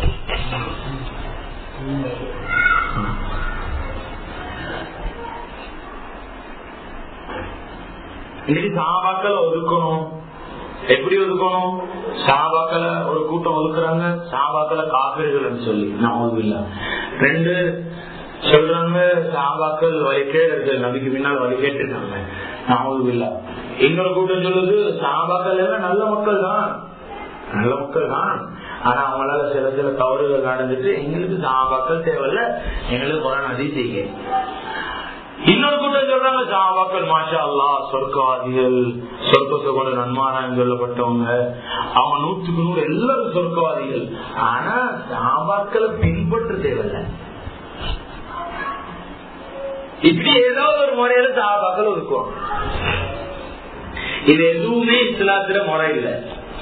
இன்னைக்கு சாபாக்களை ஒதுக்கணும் எப்படி ஒதுக்கணும் சாபாக்களை ஒரு கூட்டம் ஒதுக்குறாங்க சாபாக்களை காப்பீர்கள் சொல்லி நான் இல்ல ரெண்டு சொல்றாங்க சாபாக்கள் வழிகேடர்கள் நபிக்கு பின்னால் வழிகேட்டுருக்காங்க நான் இல்ல இன்னொரு கூட்டம் சொல்லுது சாபாக்கள் எல்லாம் நல்ல மக்கள் தான் நல்ல மக்கள் தான் ஆனா அவங்களால சில சில தவறுகள் நடந்துட்டு எங்களுக்கு சாபாக்கள் தேவையில்ல எங்களுக்கு குரான் அதிசீங்க இன்னொரு கூட்டம் சொல்றாங்க சாபாக்கள் மாஷா அல்லா சொர்க்கவாதிகள் சொர்க்கத்தை கூட நன்மாராயம் சொல்லப்பட்டவங்க அவங்க நூற்றுக்கு நூறு எல்லாரும் சொர்க்கவாதிகள் ஆனா சாபாக்களை பின்பற்ற தேவையில்லை இப்படி ஏதாவது ஒரு முறையில சாபாக்கள் இருக்கும் இது எதுவுமே இஸ்லாத்துல முறை இல்லை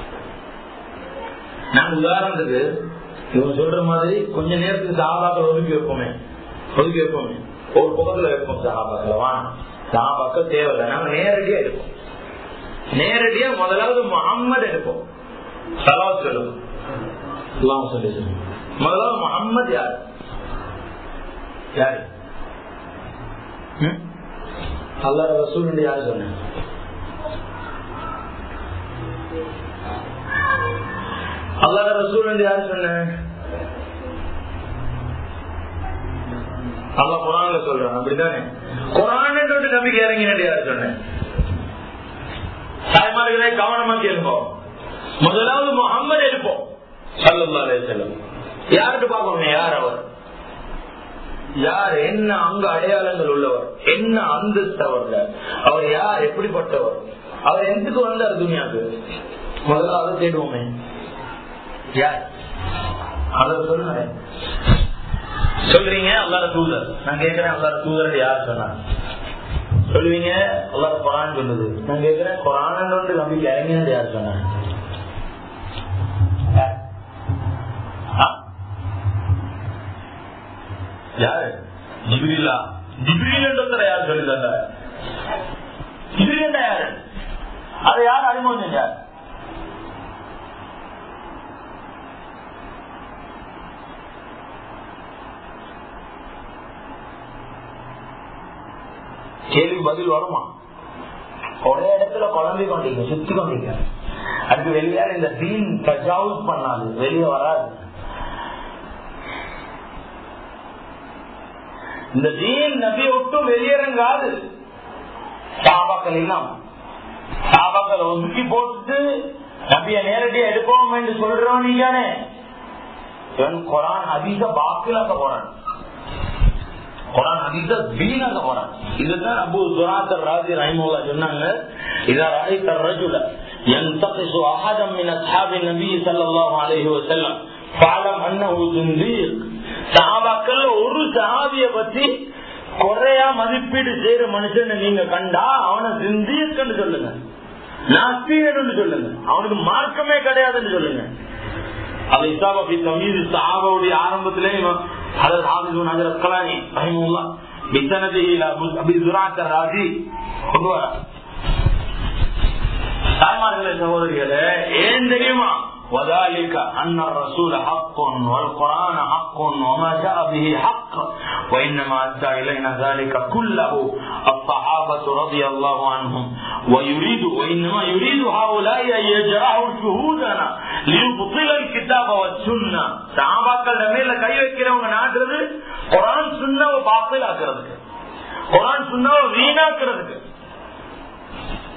நான் உதாரணத்துக்கு இவங்க சொல்ற மாதிரி கொஞ்ச நேரத்துக்கு சாபாக்கள் ஒதுக்கி வைப்போமே ஒதுக்கி வைப்போமே ஒரு பக்கத்துல வைப்போம் சஹாபாக்கள் வாங்க சஹாபாக்கள் தேவையில்லை நாங்க நேரடியா எடுப்போம் நேரடியா முதலாவது முகம்மது எடுப்போம் சலாத் சொல்லுவோம் சொல்லி முதலாவது முகம்மது யார் யாரு அல்லா ரசூல் யாரு சொன்ன அல்லாத ரசூல் யாரு சொன்ன அல்லா குரான்ல சொல்றான் அப்படித்தானே குரான் நம்பிக்கை இறங்கினது யாரு சொன்னேன் தாய்மார்களே கவனமா கேள்வோம் முதலாவது முகம்மது எடுப்போம் சல்லா செல்லும் யாருக்கு பார்க்கணும் யார் அவர் யார் என்ன அங்க அடையாளங்கள் உள்ளவர் என்ன அந்தஸ்து அவர்ல அவர் யார் எப்படிப்பட்டவர் அவர் எதுக்கு வந்தார் துணியாக்கு முதல்ல அதை தேடுவோமே யார் அதை சொல்லுங்க சொல்றீங்க அல்லாத தூதர் நான் கேட்கிறேன் அல்லாத தூதர் யார் சொன்னாங்க சொல்லுவீங்க அல்லாத குரான் சொல்லுது நான் கேட்கிறேன் குரான் வந்து நம்பிக்கை இறங்கினது யார் சொன்னாங்க யாரு ஜிபிரிலா ஜிபிரில் யார் சொல்லி தந்த ஜிபிரில் யாரு அதை யார் அறிமுகம் செஞ்சார் கேள்வி பதில் வருமா ஒரே இடத்துல குழம்பி கொண்டீங்க சுத்தி கொண்டீங்க அதுக்கு வெளியால இந்த தீன் தஜாவுஸ் பண்ணாது வெளியே வராது இந்த தீன் நபி விட்டும் வெளியேறங்காது சாபாக்கள் எல்லாம் சாபாக்கள் ஒதுக்கி போட்டு நபிய நேரடியா எடுப்போம் என்று சொல்றோம் நீங்கனே இவன் குரான் அதிக பாக்கிலாக்க போறான் குரான் அதிக வீணாக்க போறான் இதுதான் அபு துராத்தர் ராஜி ரஹிமுல்லா சொன்னாங்க இதா ராய்த்த ரஜுல ينتقص احدا من اصحاب النبي صلى الله عليه وسلم فاعلم انه زنديق சஹாபாக்கள் ஒரு சஹாபிய பத்தி குறையா மதிப்பீடு செய்யற மனுஷன் நீங்க கண்டா அவனை சிந்தியக்கன்னு சொல்லுங்க நாஸ்திகன்னு சொல்லுங்க அவனுக்கு மார்க்கமே கிடையாதுன்னு சொல்லுங்க அது இசாபி தமீது சஹாபாவுடைய ஆரம்பத்திலே அதர் ஹாபிஸ் நகர் அக்கலானி ரஹிமுல்லா பித்தனதியில் அபி துராக்கர் ராஜி கொண்டு வர தாய்மார்களே சகோதரிகளே ஏன் தெரியுமா وذلك أن الرسول حق والقرآن حق وما جاء به حق وإنما أدى إلينا ذلك كله الصحابة رضي الله عنهم ويريد وإنما يريد هؤلاء أن يجرحوا شهودنا ليبطل الكتاب والسنة صحاباக்கள் மேல கை வைக்கிறவங்க நாட்டுறது குரான் சுண்ணாவை பாத்தில் ஆக்குறதுக்கு குரான் சுண்ணாவை வீணாக்குறதுக்கு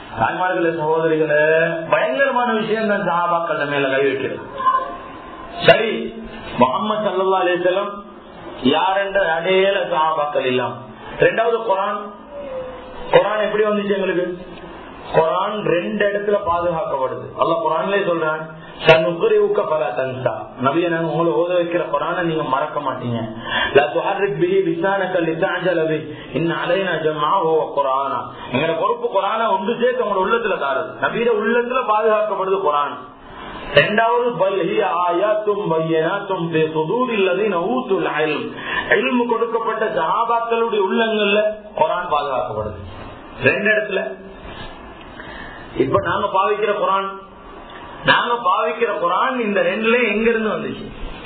தாய்மார்களே சகோதரிகளே பயங்கரமான விஷயம் தான் சஹாபாக்கள் மேல கை வைக்கிறது சரி முகமது சல்லா அலிசலம் யார் என்ற அடையல சஹாபாக்கள் இல்லாம் ரெண்டாவது குரான் குரான் எப்படி வந்துச்சு எங்களுக்கு குரான் ரெண்டு இடத்துல பாதுகாக்கப்படுது அல்ல குரான்லயே சொல்றான் சன்னுக்குரிவுக்க பல தன்சா நபிய நாங்க உங்களை ஓத வைக்கிற குரான நீங்க மறக்க மாட்டீங்க லா துஹர்ரிக் பிஹி லிசானக லிதஅஜல பி இன் அலைனா ஜம்ஆஹு வ குர்ஆனா எங்கட பொறுப்பு குரான ஒன்று சேர்த்து உங்களோட உள்ளத்துல தாருது நபியோட உள்ளத்துல பாதுகாக்கப்படுது குரான் இரண்டாவது பல்ஹி ஆயாத்தும் பையனாத்தும் சுதூரில்லதீன ஊத்துல் இல்ம் இல்மு கொடுக்கப்பட்ட சஹாபாக்களுடைய உள்ளங்கள்ல குரான் பாதுகாக்கப்படுது ரெண்டு இடத்துல இப்ப நாங்க பாவிக்கிற குரான் நாங்க பாவிக்கிற குரான் இந்த ரெண்டுல எங்க இருந்து வந்துச்சு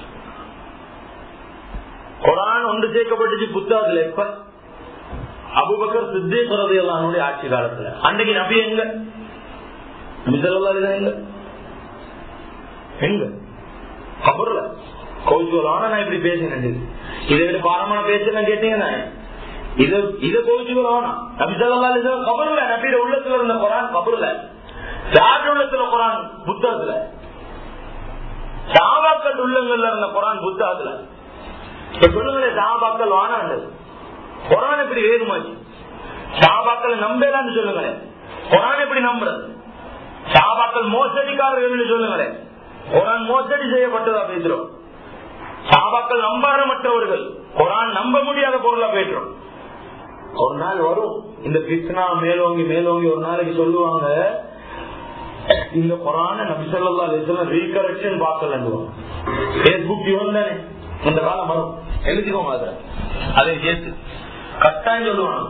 குரான் ஒன்று சேர்க்கப்பட்டுச்சு புத்தகத்துல எப்ப அபுபக்கர் சித்தேஸ்வரது எல்லாருடைய ஆட்சி காலத்துல அன்றைக்கு நபி எங்க நபி சொல்லா எங்க எங்க கபர்ல கோவிச்சுக்கலான நான் இப்படி பேசினேன் இதை விட பாரமான பேசுன கேட்டீங்கன்னா இது இதை கோவிச்சுக்கலானா நபி சொல்லா கபர்ல நபியோட உள்ளத்துல இருந்த குரான் கபர்ல யார் உள்ளத்துல குரான் புத்தகத்துல சாபாக்கள் உள்ளங்கள்ல இருந்த குரான் புத்தகத்துல இப்ப சொல்லுங்களேன் சாபாக்கள் வானாண்டது குரான் எப்படி வேணுமாச்சு சாபாக்கள் நம்பலான்னு சொல்லுங்களேன் குரான் எப்படி நம்புறது சாபாக்கள் மோசடிக்காரர்கள் சொல்லுங்களேன் குரான் மோசடி செய்யப்பட்டதா பேசுறோம் சாபாக்கள் நம்பாரமற்றவர்கள் குரான் நம்ப முடியாத பொருளா பேசுறோம் ஒரு நாள் வரும் இந்த கிருஷ்ணா மேலோங்கி மேலோங்கி ஒரு நாளைக்கு சொல்லுவாங்க இந்த குரான நபிசல்லா ரீகரெக்ஷன் பார்க்கல பேஸ்புக் இவன் தானே இந்த காலம் வரும் எழுதிக்கோங்க அத அதை சேர்த்து கட்டாயம் சொல்லுவாங்க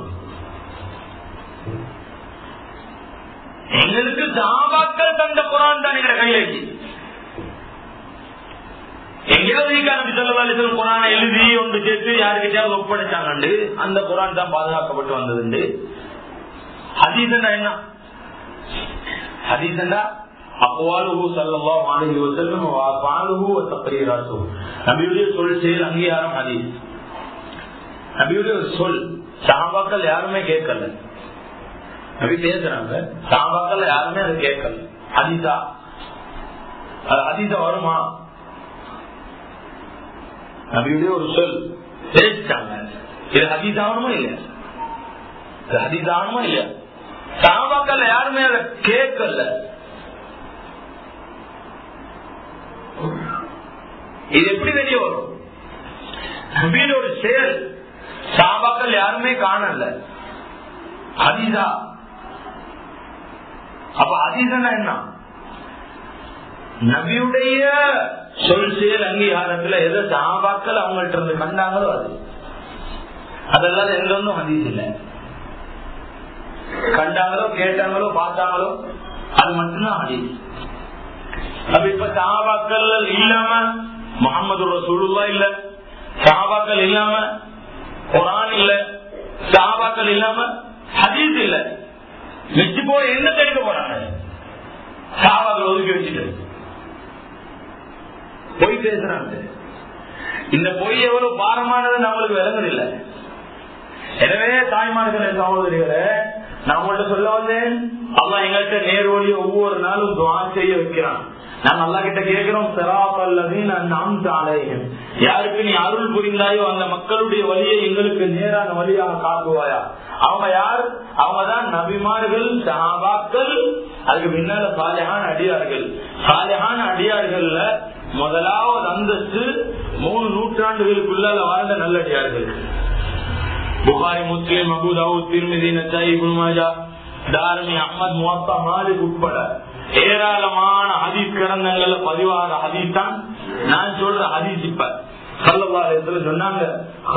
எங்களுக்கு சாபாக்கள் தந்த குரான் தான் எங்க கையில எங்கேயாவது நபி சொல்லி குரானை எழுதி ஒன்று சேர்த்து யாருக்கிட்டையாவது ஒப்படைச்சாங்க அந்த குரான் தான் பாதுகாக்கப்பட்டு வந்தது ஹதீசன் என்ன ஹதீசண்டா அக்வாலுஹு ஸல்லல்லாஹு அலைஹி வஸல்லம் வ அஃபாலுஹு வ தக்ரீராத்துஹு நபியுடைய சொல் செயல் அங்கீகாரம் ஹதீஸ் நபியுடைய சொல் சஹாபாக்கள் யாருமே கேட்கல நபி பேசுறாங்க சஹாபாக்கள் யாருமே அதை கேட்கல ஹதீஸா அது ஹதீஸா வருமா நபியுடைய ஒரு சொல் பேசிட்டாங்க இது ஹதீஸ் ஆகணுமா இல்லையா இது ஹதீஸ் ஆகணுமா இல்லையா சாபாக்கள் யாருமே அதை கேட்கல இது எப்படி வெளியே வரும் நபீன ஒரு செயல் சாபாக்கள் யாருமே காணல அதிதா அப்ப அதிதனா என்ன நபியுடைய சொல் செயல் அங்கீகாரத்துல எதை சாபாக்கள் அவங்கள்ட்ட இருந்து கண்டாங்களோ அது அதெல்லாம் எந்த ஒன்றும் ஹதீஸ் இல்லை கண்டாங்களோ கேட்டாங்களோ பார்த்தாங்களோ அது மட்டும்தான் ஹதீஸ் அப்ப இப்ப சாபாக்கள் இல்லாம முகமது ரசூலுல்லா இல்ல சாபாக்கள் இல்லாம குரான் இல்ல சாபாக்கள் இல்லாம ஹதீஸ் இல்ல வச்சு போய் என்ன தெரிவிக்க போறாங்க சாபாக்கள் ஒதுக்கி வச்சுட்டு பொய் பேசுறாங்க இந்த பொய் எவ்வளவு பாரமானது நம்மளுக்கு விளங்குதில்லை எனவே தாய்மார்களே சகோதரிகளே நான் உங்கள்ட்ட சொல்ல வந்தேன் அல்லா எங்கள்கிட்ட நேரோடி ஒவ்வொரு நாளும் துவா செய்ய வைக்கிறான் நான் அல்லா கிட்ட கேட்கிறோம் யாருக்கு நீ அருள் புரிந்தாயோ அந்த மக்களுடைய வழியை எங்களுக்கு நேரான வழியாக காட்டுவாயா அவங்க யார் அவங்கதான் நபிமார்கள் சஹாபாக்கள் அதுக்கு பின்னால சாலையான அடியார்கள் சாலையான அடியார்கள்ல முதலாவது அந்தஸ்து மூணு நூற்றாண்டுகளுக்குள்ள வாழ்ந்த நல்லடியார்கள் புகாரி முஸ்லிம் அபுதாவு திருமதி நச்சாய் குல்மாஜா தாரணி அஹமத் முவத்தா மாலிக் உட்பட ஏராளமான ஹதீஸ் கிரந்தங்கள்ல பதிவான ஹதீஸ் தான் நான் சொல்ற ஹதீஸ் இப்ப சொன்னாங்க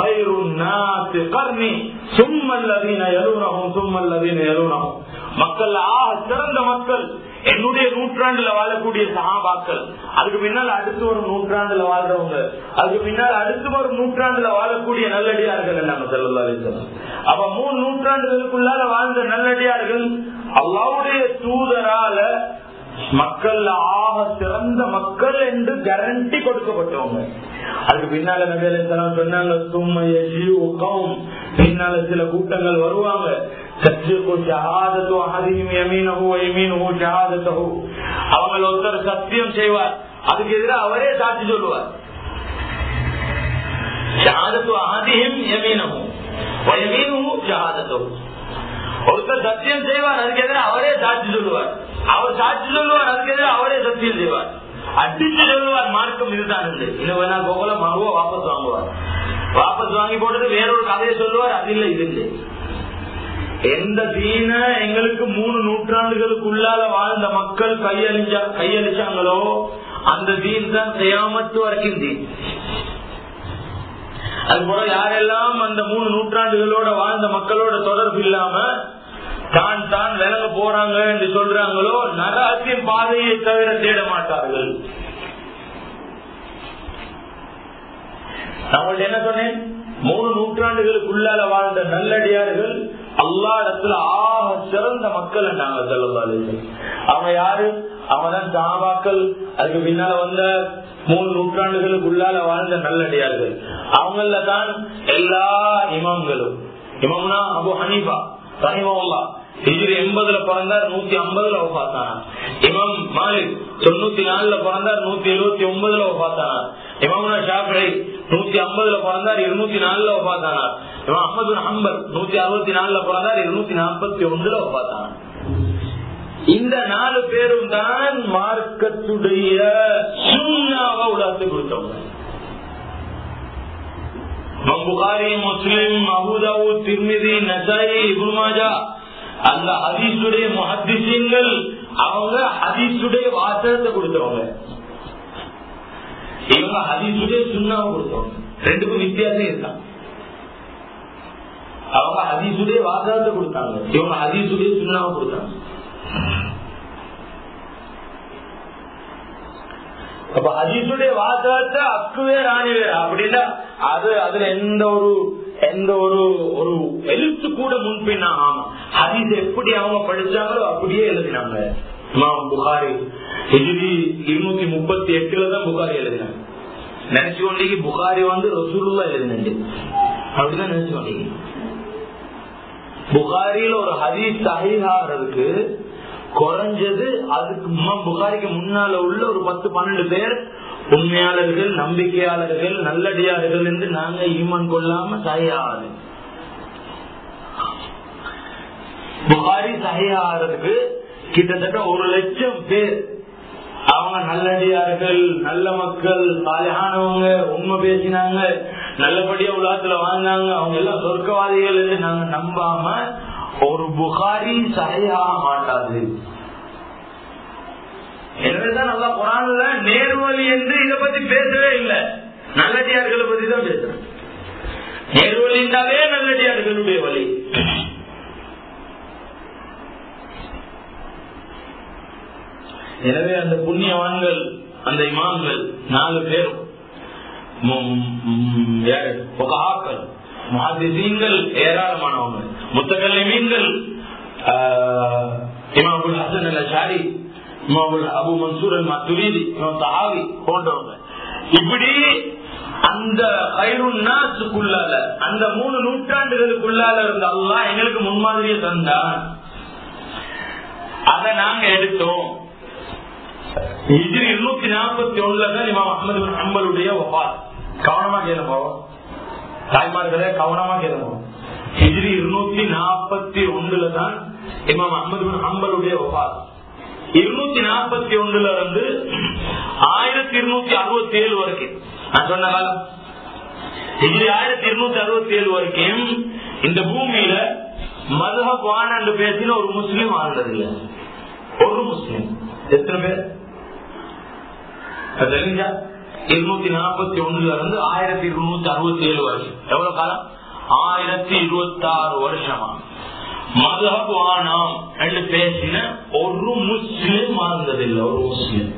மக்கள் ஆக சிறந்த மக்கள் என்னுடைய நூற்றாண்டுல வாழக்கூடிய சகாபாக்கள் அதுக்கு பின்னால் அடுத்து வரும் நூற்றாண்டுல வாழ்றவங்க அதுக்கு பின்னால் அடுத்து வரும் நூற்றாண்டுல வாழக்கூடிய நல்லடியார்கள் நாங்க செல்லா அப்ப மூணு நூற்றாண்டுகளுக்குள்ளால வாழ்ந்த நல்லடியார்கள் அல்லாவுடைய தூதரால மக்கள் ஆக சிறந்த மக்கள் என்று கேரண்டி கொடுக்கப்பட்டவங்க அதுக்கு பின்னால நபியெல்லாம் சொன்னாங்க சும்மைய பின்னால சில கூட்டங்கள் வருவாங்க அவங்க ஒருத்தர் சத்தியம் செய்வார் அதுக்கு எதிராக அவரே சாட்சி சொல்லுவார் ஒருத்தர் சத்தியம் செய்வார் அதுக்கு எதிராக அவரே சாட்சி சொல்லுவார் அவர் சாட்சி சொல்லுவார் அதுக்கு எதிராக அவரே சத்தியம் செய்வார் அடிச்சு சொல்லுவார் மார்க்கம் இதுதான் இருந்து இன்னும் வேணா கோகுல மருவ வாபஸ் வாங்குவார் வாபஸ் வாங்கி போட்டது வேறொரு கதையை சொல்லுவார் அது இல்லை இது இல்லை எந்த தீன எங்களுக்கு மூணு நூற்றாண்டுகளுக்குள்ளால வாழ்ந்த மக்கள் கையளிச்சா கையளிச்சாங்களோ அந்த தீன் தான் செய்யாமத்து வரைக்கும் தீன் அது போல யாரெல்லாம் அந்த மூணு நூற்றாண்டுகளோட வாழ்ந்த மக்களோட தொடர்பு இல்லாம தான் தான் விலக போறாங்க என்று சொல்றாங்களோ நரகத்தின் பாதையை தவிர தேட மாட்டார்கள் நம்மள்ட்ட என்ன சொன்னேன் மூணு நூற்றாண்டுகளுக்குள்ளால வாழ்ந்த நல்லடியார்கள் அல்லா இடத்துல ஆக சிறந்த மக்கள் நாங்க சொல்லலாம் அவங்க யாரு அவன் சாபாக்கள் அதுக்கு பின்னால வந்த மூணு நூற்றாண்டுகளுக்குள்ளால வாழ்ந்த நல்லடியார்கள் அவங்கள தான் எல்லா இமாம்களும் இமாம்னா அபு ஹனீஃபா ரஹிமல்லா ஹிஜ்ரி எண்பதுல பிறந்தார் நூத்தி ஐம்பதுல பார்த்தானா இமாம் மாலிக் தொண்ணூத்தி நாலுல பிறந்தார் நூத்தி எழுபத்தி ஒன்பதுல பார்த்தானா இமாமுனா ஷாஃபி நூத்தி ஐம்பதுல பிறந்தார் இருநூத்தி நாலுல பார்த்தானார் இமாம் அஹமது ஹம்பர் நூத்தி அறுபத்தி நாலுல பிறந்தார் இருநூத்தி நாற்பத்தி ஒன்றுல பார்த்தானா இந்த நாலு பேரும் தான் மார்க்கத்துடைய சுண்ணாவை உலகத்தை கொடுத்தவங்க புகாரி முஸ்லிம் அபுதாவு திருமிதி நசாயி இபுமாஜா அந்த ஹதீஸுடைய முஹத்திசீன்கள் அவங்க ஹதீஸுடைய வாசகத்தை கொடுத்தவங்க இவங்க ஹதீஸுடைய சுண்ணாவை கொடுத்தவங்க ரெண்டுக்கும் வித்தியாசம் இருக்காங்க அவங்க ஹதீஸுடைய வாசகத்தை கொடுத்தாங்க இவங்க ஹதீஸுடைய சுண்ணாவை கொடுத்தாங்க அப்ப ஹதீஸுடைய வாசகத்தை அக்குவே ராணிவே அப்படின்னா அது அதுல எந்த ஒரு எந்த ஒரு ஒரு எழுத்து கூட முன்பின்னா ஆமா ஹதீஸ் எப்படி அவங்க படிச்சாங்களோ அப்படியே எழுதினாங்க புகாரி ஹிஜிரி இருநூத்தி முப்பத்தி எட்டுல தான் புகாரி எழுதினாங்க நினைச்சு கொண்டீங்க புகாரி வந்து ரசூலுல்லா எழுதினது அப்படிதான் நினைச்சு கொண்டீங்க புகாரியில ஒரு ஹதீஸ் சஹீஹாகிறதுக்கு குறைஞ்சது அதுக்கு புகாரிக்கு முன்னால உள்ள ஒரு பத்து பன்னெண்டு பேர் உண்மையாளர்கள் நம்பிக்கையாளர்கள் நல்லடியார்கள் என்று நாங்க ஈமன் கொள்ளாம சகையாவது புகாரி சகையாகிறதுக்கு கிட்டத்தட்ட ஒரு லட்சம் பேர் அவங்க நல்லடியார்கள் நல்ல மக்கள் சாலையானவங்க உண்மை பேசினாங்க நல்லபடியா உலகத்துல வாழ்ந்தாங்க அவங்க எல்லாம் சொர்க்கவாதிகள் என்று நாங்க நம்பாம ஒரு புகாரி சகையாக மாட்டாது எனவேதான் நல்லா குரான்ல நேர்வழி என்று இதை பத்தி பேசவே இல்லை நல்லடியார்களை பத்தி தான் பேசுறேன் நேர்வழின்றாலே நல்லடியார்களுடைய வழி எனவே அந்த புண்ணியவான்கள் அந்த இமாம்கள் நாலு பேரும் முஹாதிசீன்கள் ஏராளமானவங்க முத்தகல்லை மீன்கள் இமாபுல் ஹசன் அல் ஷாரி இமாபுல் அபு மன்சூர் அல் மத்துரீதி இமாம் தஹாவி போன்றவங்க இப்படி அந்த நாசுக்குள்ளால அந்த மூணு நூற்றாண்டுகளுக்குள்ளால இருந்த அல்லா எங்களுக்கு முன்மாதிரியை தந்தான் அதை நாங்க எடுத்தோம் இது இருநூத்தி நாற்பத்தி ஒண்ணுல தான் இமாம் அஹமது அம்பலுடைய ஒப்பாத் கவனமா கேளுங்க தாய்மார்களே கவனமா கேளுங்க ஹிஜ்ரி இருநூத்தி நாற்பத்தி ஒண்ணுல தான் இமாம் அஹமது அம்பலுடைய ஒப்பாத் இருநூத்தி நாற்பத்தி ஒண்ணுல இருந்து ஆயிரத்தி இருநூத்தி அறுபத்தி ஏழு வரைக்கும் நான் சொன்ன காலம் ஹிஜ்ரி ஆயிரத்தி இருநூத்தி அறுபத்தி ஏழு வரைக்கும் இந்த பூமியில மதுஹப் வானண்டு பேசின ஒரு முஸ்லீம் வாழ்ந்தது இல்ல ஒரு முஸ்லீம் எத்தனை பேர் தெரிஞ்சா இருநூத்தி நாற்பத்தி ஒண்ணுல இருந்து ஆயிரத்தி இருநூத்தி அறுபத்தி ஏழு வருஷம் எவ்வளவு காலம் ஆயிரத்தி இருபத்தி ஆறு வருஷமா மதவானாம் என்று பேசின ஒரு முஸ்லிம் வாழ்ந்ததில்லை ஒரு முஸ்லிம்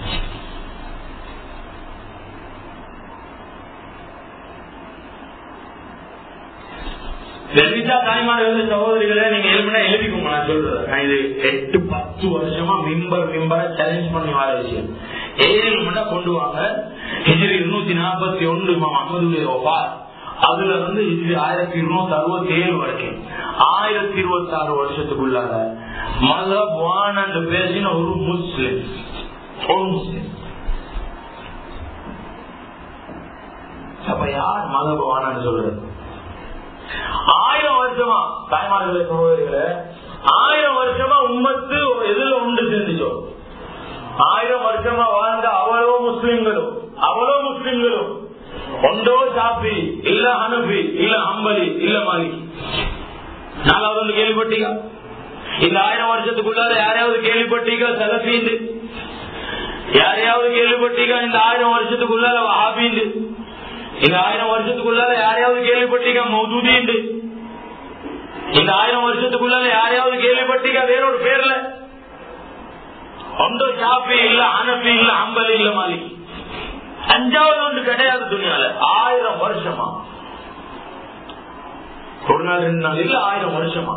லலிதா தாய்மார்கள் சகோதரிகளை நீங்க எழுப்பினா எழுதிக்கோங்க நான் சொல்றேன் நான் இது எட்டு பத்து வருஷமா மிம்பர் மிம்பரை சேலஞ்ச் பண்ணி வர விஷயம் ஏழு மணி கொண்டு வாங்க ஹிஜிரி இருநூத்தி நாற்பத்தி ஒன்று அகமதுடைய ஒபார் அதுல இருந்து ஹிஜிரி ஆயிரத்தி இருநூத்தி அறுபத்தி ஏழு வரைக்கும் ஆயிரத்தி இருபத்தி ஆறு வருஷத்துக்குள்ளார மதவான பேசின ஒரு முஸ்லிம் ஒரு முஸ்லிம் அப்ப யார் மதவானு சொல்றது ஆயிரம் வருஷமா தாய்மார்களே சகோதரிகளே ஆயிரம் வருஷமா உம்மத்து எதுல உண்டு சிந்திச்சோம் ஆயிரம் வருஷமா வாழ்ந்த அவ்வளோ முஸ்லிம்களும் அவ்வளோ முஸ்லிம்களும் ஒன்றோ சாப்பி இல்ல அனுபி இல்ல அம்பலி இல்ல மாலிக் நாலாவது வந்து கேள்விப்பட்டீங்க இந்த ஆயிரம் வருஷத்துக்குள்ளார யாரையாவது கேள்விப்பட்டீங்க செலஃபீண்டு யாரையாவது கேள்விப்பட்டீங்க இந்த ஆயிரம் வருஷத்துக்குள்ளார வஹாபீண்டு இந்த ஆயிரம் வருஷத்துக்குள்ளார யாரையாவது கேள்விப்பட்டீங்க மௌதூதீண்டு இந்த ஆயிரம் வருஷத்துக்குள்ளார யாரையாவது கேள்விப்பட்டீங்க வேறொரு பேர்ல ஒன்று ஷாஃபி இல்ல அனபி இல்ல அம்பலி இல்ல மாலிக் அஞ்சாவது ஒன்று கிடையாது துணியால ஆயிரம் வருஷமா ஒரு நாள் ரெண்டு நாள் இல்ல ஆயிரம் வருஷமா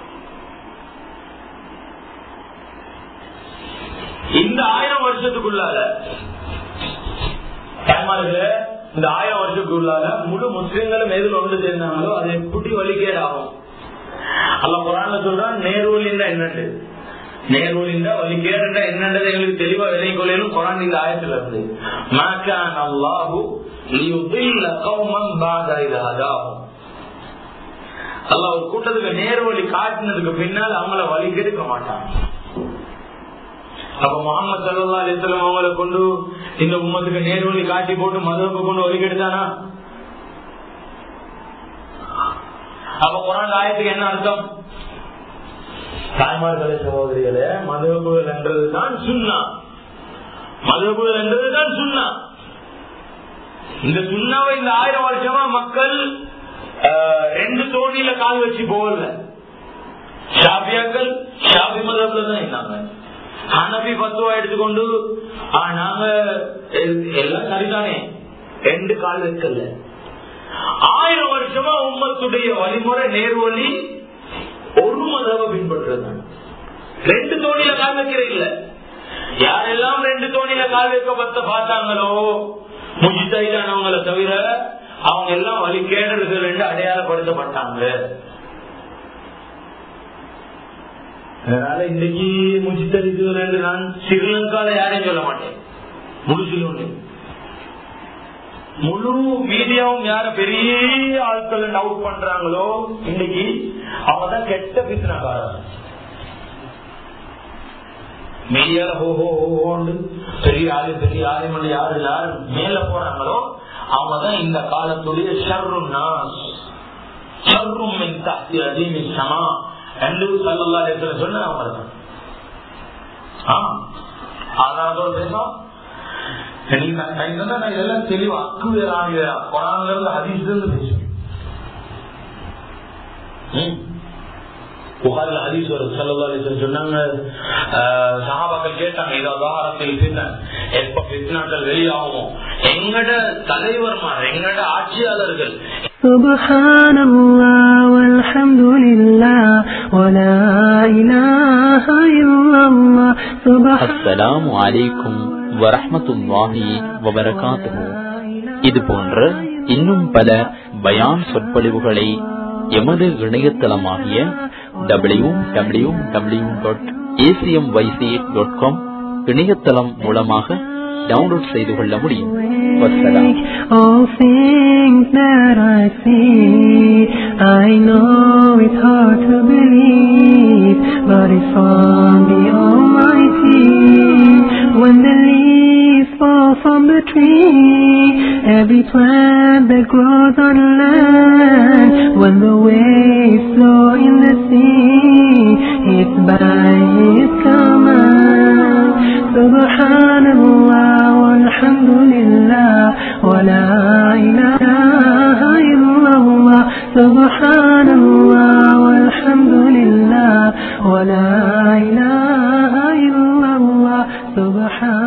இந்த ஆயிரம் வருஷத்துக்குள்ளால தாய்மார்களே இந்த ஆயிரம் வருஷத்துக்குள்ளால முழு முஸ்லிம்களும் எதில் ஒன்று சேர்ந்தாங்களோ அது எப்படி வழிகேடாகும் அல்ல குரான்ல சொல்றான் நேர்வழின்னா என்னட்டு நேர்வழிந்தா வழிகேடுன்றா என்னன்றது எங்களுக்கு தெளிவா விலை கொள்ளையிலும் குரான் இந்த ஆயத்துல இருந்து மாக்கான் அல்லாஹு லியுதில்ல கௌமன் பாத இது அதாகும் அல்ல ஒரு கூட்டத்துக்கு நேர்வழி காட்டினதுக்கு பின்னால் அவங்கள வழி கெடுக்க மாட்டாங்க அப்ப முகமது சல்லா அலிஸ்லாம் அவங்களை கொண்டு இந்த உம்மத்துக்கு நேர்வழி காட்டி போட்டு மதவுக்கு கொண்டு வழி கெடுத்தானா அப்ப குரான் ஆயத்துக்கு என்ன அர்த்தம் தாய்மார்களே சகோதரிகளே மதகுகள் என்றதுதான் சுண்ணா மதகுகள் என்றதுதான் சுண்ணா இந்த சுண்ணாவை இந்த ஆயிரம் வருஷமா மக்கள் ரெண்டு தோணியில கால் வச்சு போகல ஷாபியாக்கள் ஷாபி மதத்துல தான் இருந்தாங்க ஹனபி பத்துவா எடுத்துக்கொண்டு நாங்க எல்லாம் சரிதானே ரெண்டு கால் வைக்கல ஆயிரம் வருஷமா உம்மத்துடைய வழிமுறை நேர்வழி ஒரு மதவை பின்பற்றுறது ரெண்டு தோணியில கால் வைக்கிற இல்ல யாரெல்லாம் ரெண்டு தோணியில கால் வைக்கப்பட்ட பார்த்தாங்களோ முஜித்தாயிட்டானவங்களை தவிர அவங்க எல்லாம் வழி கேடர்கள் என்று அடையாளப்படுத்தப்பட்டாங்க அதனால இன்னைக்கு முஜித்தரிக்குகள் என்று நான் ஸ்ரீலங்கால யாரையும் சொல்ல மாட்டேன் முழு முழு மீடியாவும் யார பெரிய ஆட்கள் அவுட் பண்றாங்களோ இன்னைக்கு அவங்க தான் கெட்ட பிசினக்காரர் மீடியால ஹோஹோ ஹோஹோண்டு பெரிய ஆளு பெரிய ஆளுமணி யாரு யாரு மேல போறாங்களோ அவங்க தான் இந்த காலத்துடைய ஷர்ரும் நாஸ் ஷர்ரும் மின் தஹ்தி அதீமின் சமா என்று சல்லல்லா அலைஹி சொன்ன அவங்க தான் ஆதாரத்தோடு பேசும் இதெல்லாம் தெளிவா அக்குவேரான குரான்ல இருந்து ஹதீஸ்ல இருந்து பேசும் புகாரில் ஹதீஸ் வரும் சல்லா அலிஸ்வன் சொன்னாங்க சஹாபாக்கள் கேட்டாங்க இதோ தாரத்தில் பின்ன எப்ப பித்னாக்கள் வெளியாகும் எங்கட தலைவர்மார் எங்கட ஆட்சியாளர்கள் سبحان الله والحمد لله ولا إله إلا الله سبحان அஸ்ஸலாமு அலைக்கும் வரஹ்மத்துல்லாஹி வபரகாத்துஹு இது போன்ற இன்னும் பல பயான் சொற்பொழிவுகளை எமது இணையதளமாகிய W W W dot ACM YC dot com இணையதளம் மூலமாக டவுன்லோட் செய்து கொள்ள முடியும் வசலாம் All things that I see, I know it's hard to believe, but it's from the Almighty. When the leaves fall from the tree, every plant that grows on land, when the waves flow in the sea, it's by His command. Subhanallah walhamdulillah wa la ilaha illallah. Subhanallah walhamdulillah wa la ilaha illallah. Subhan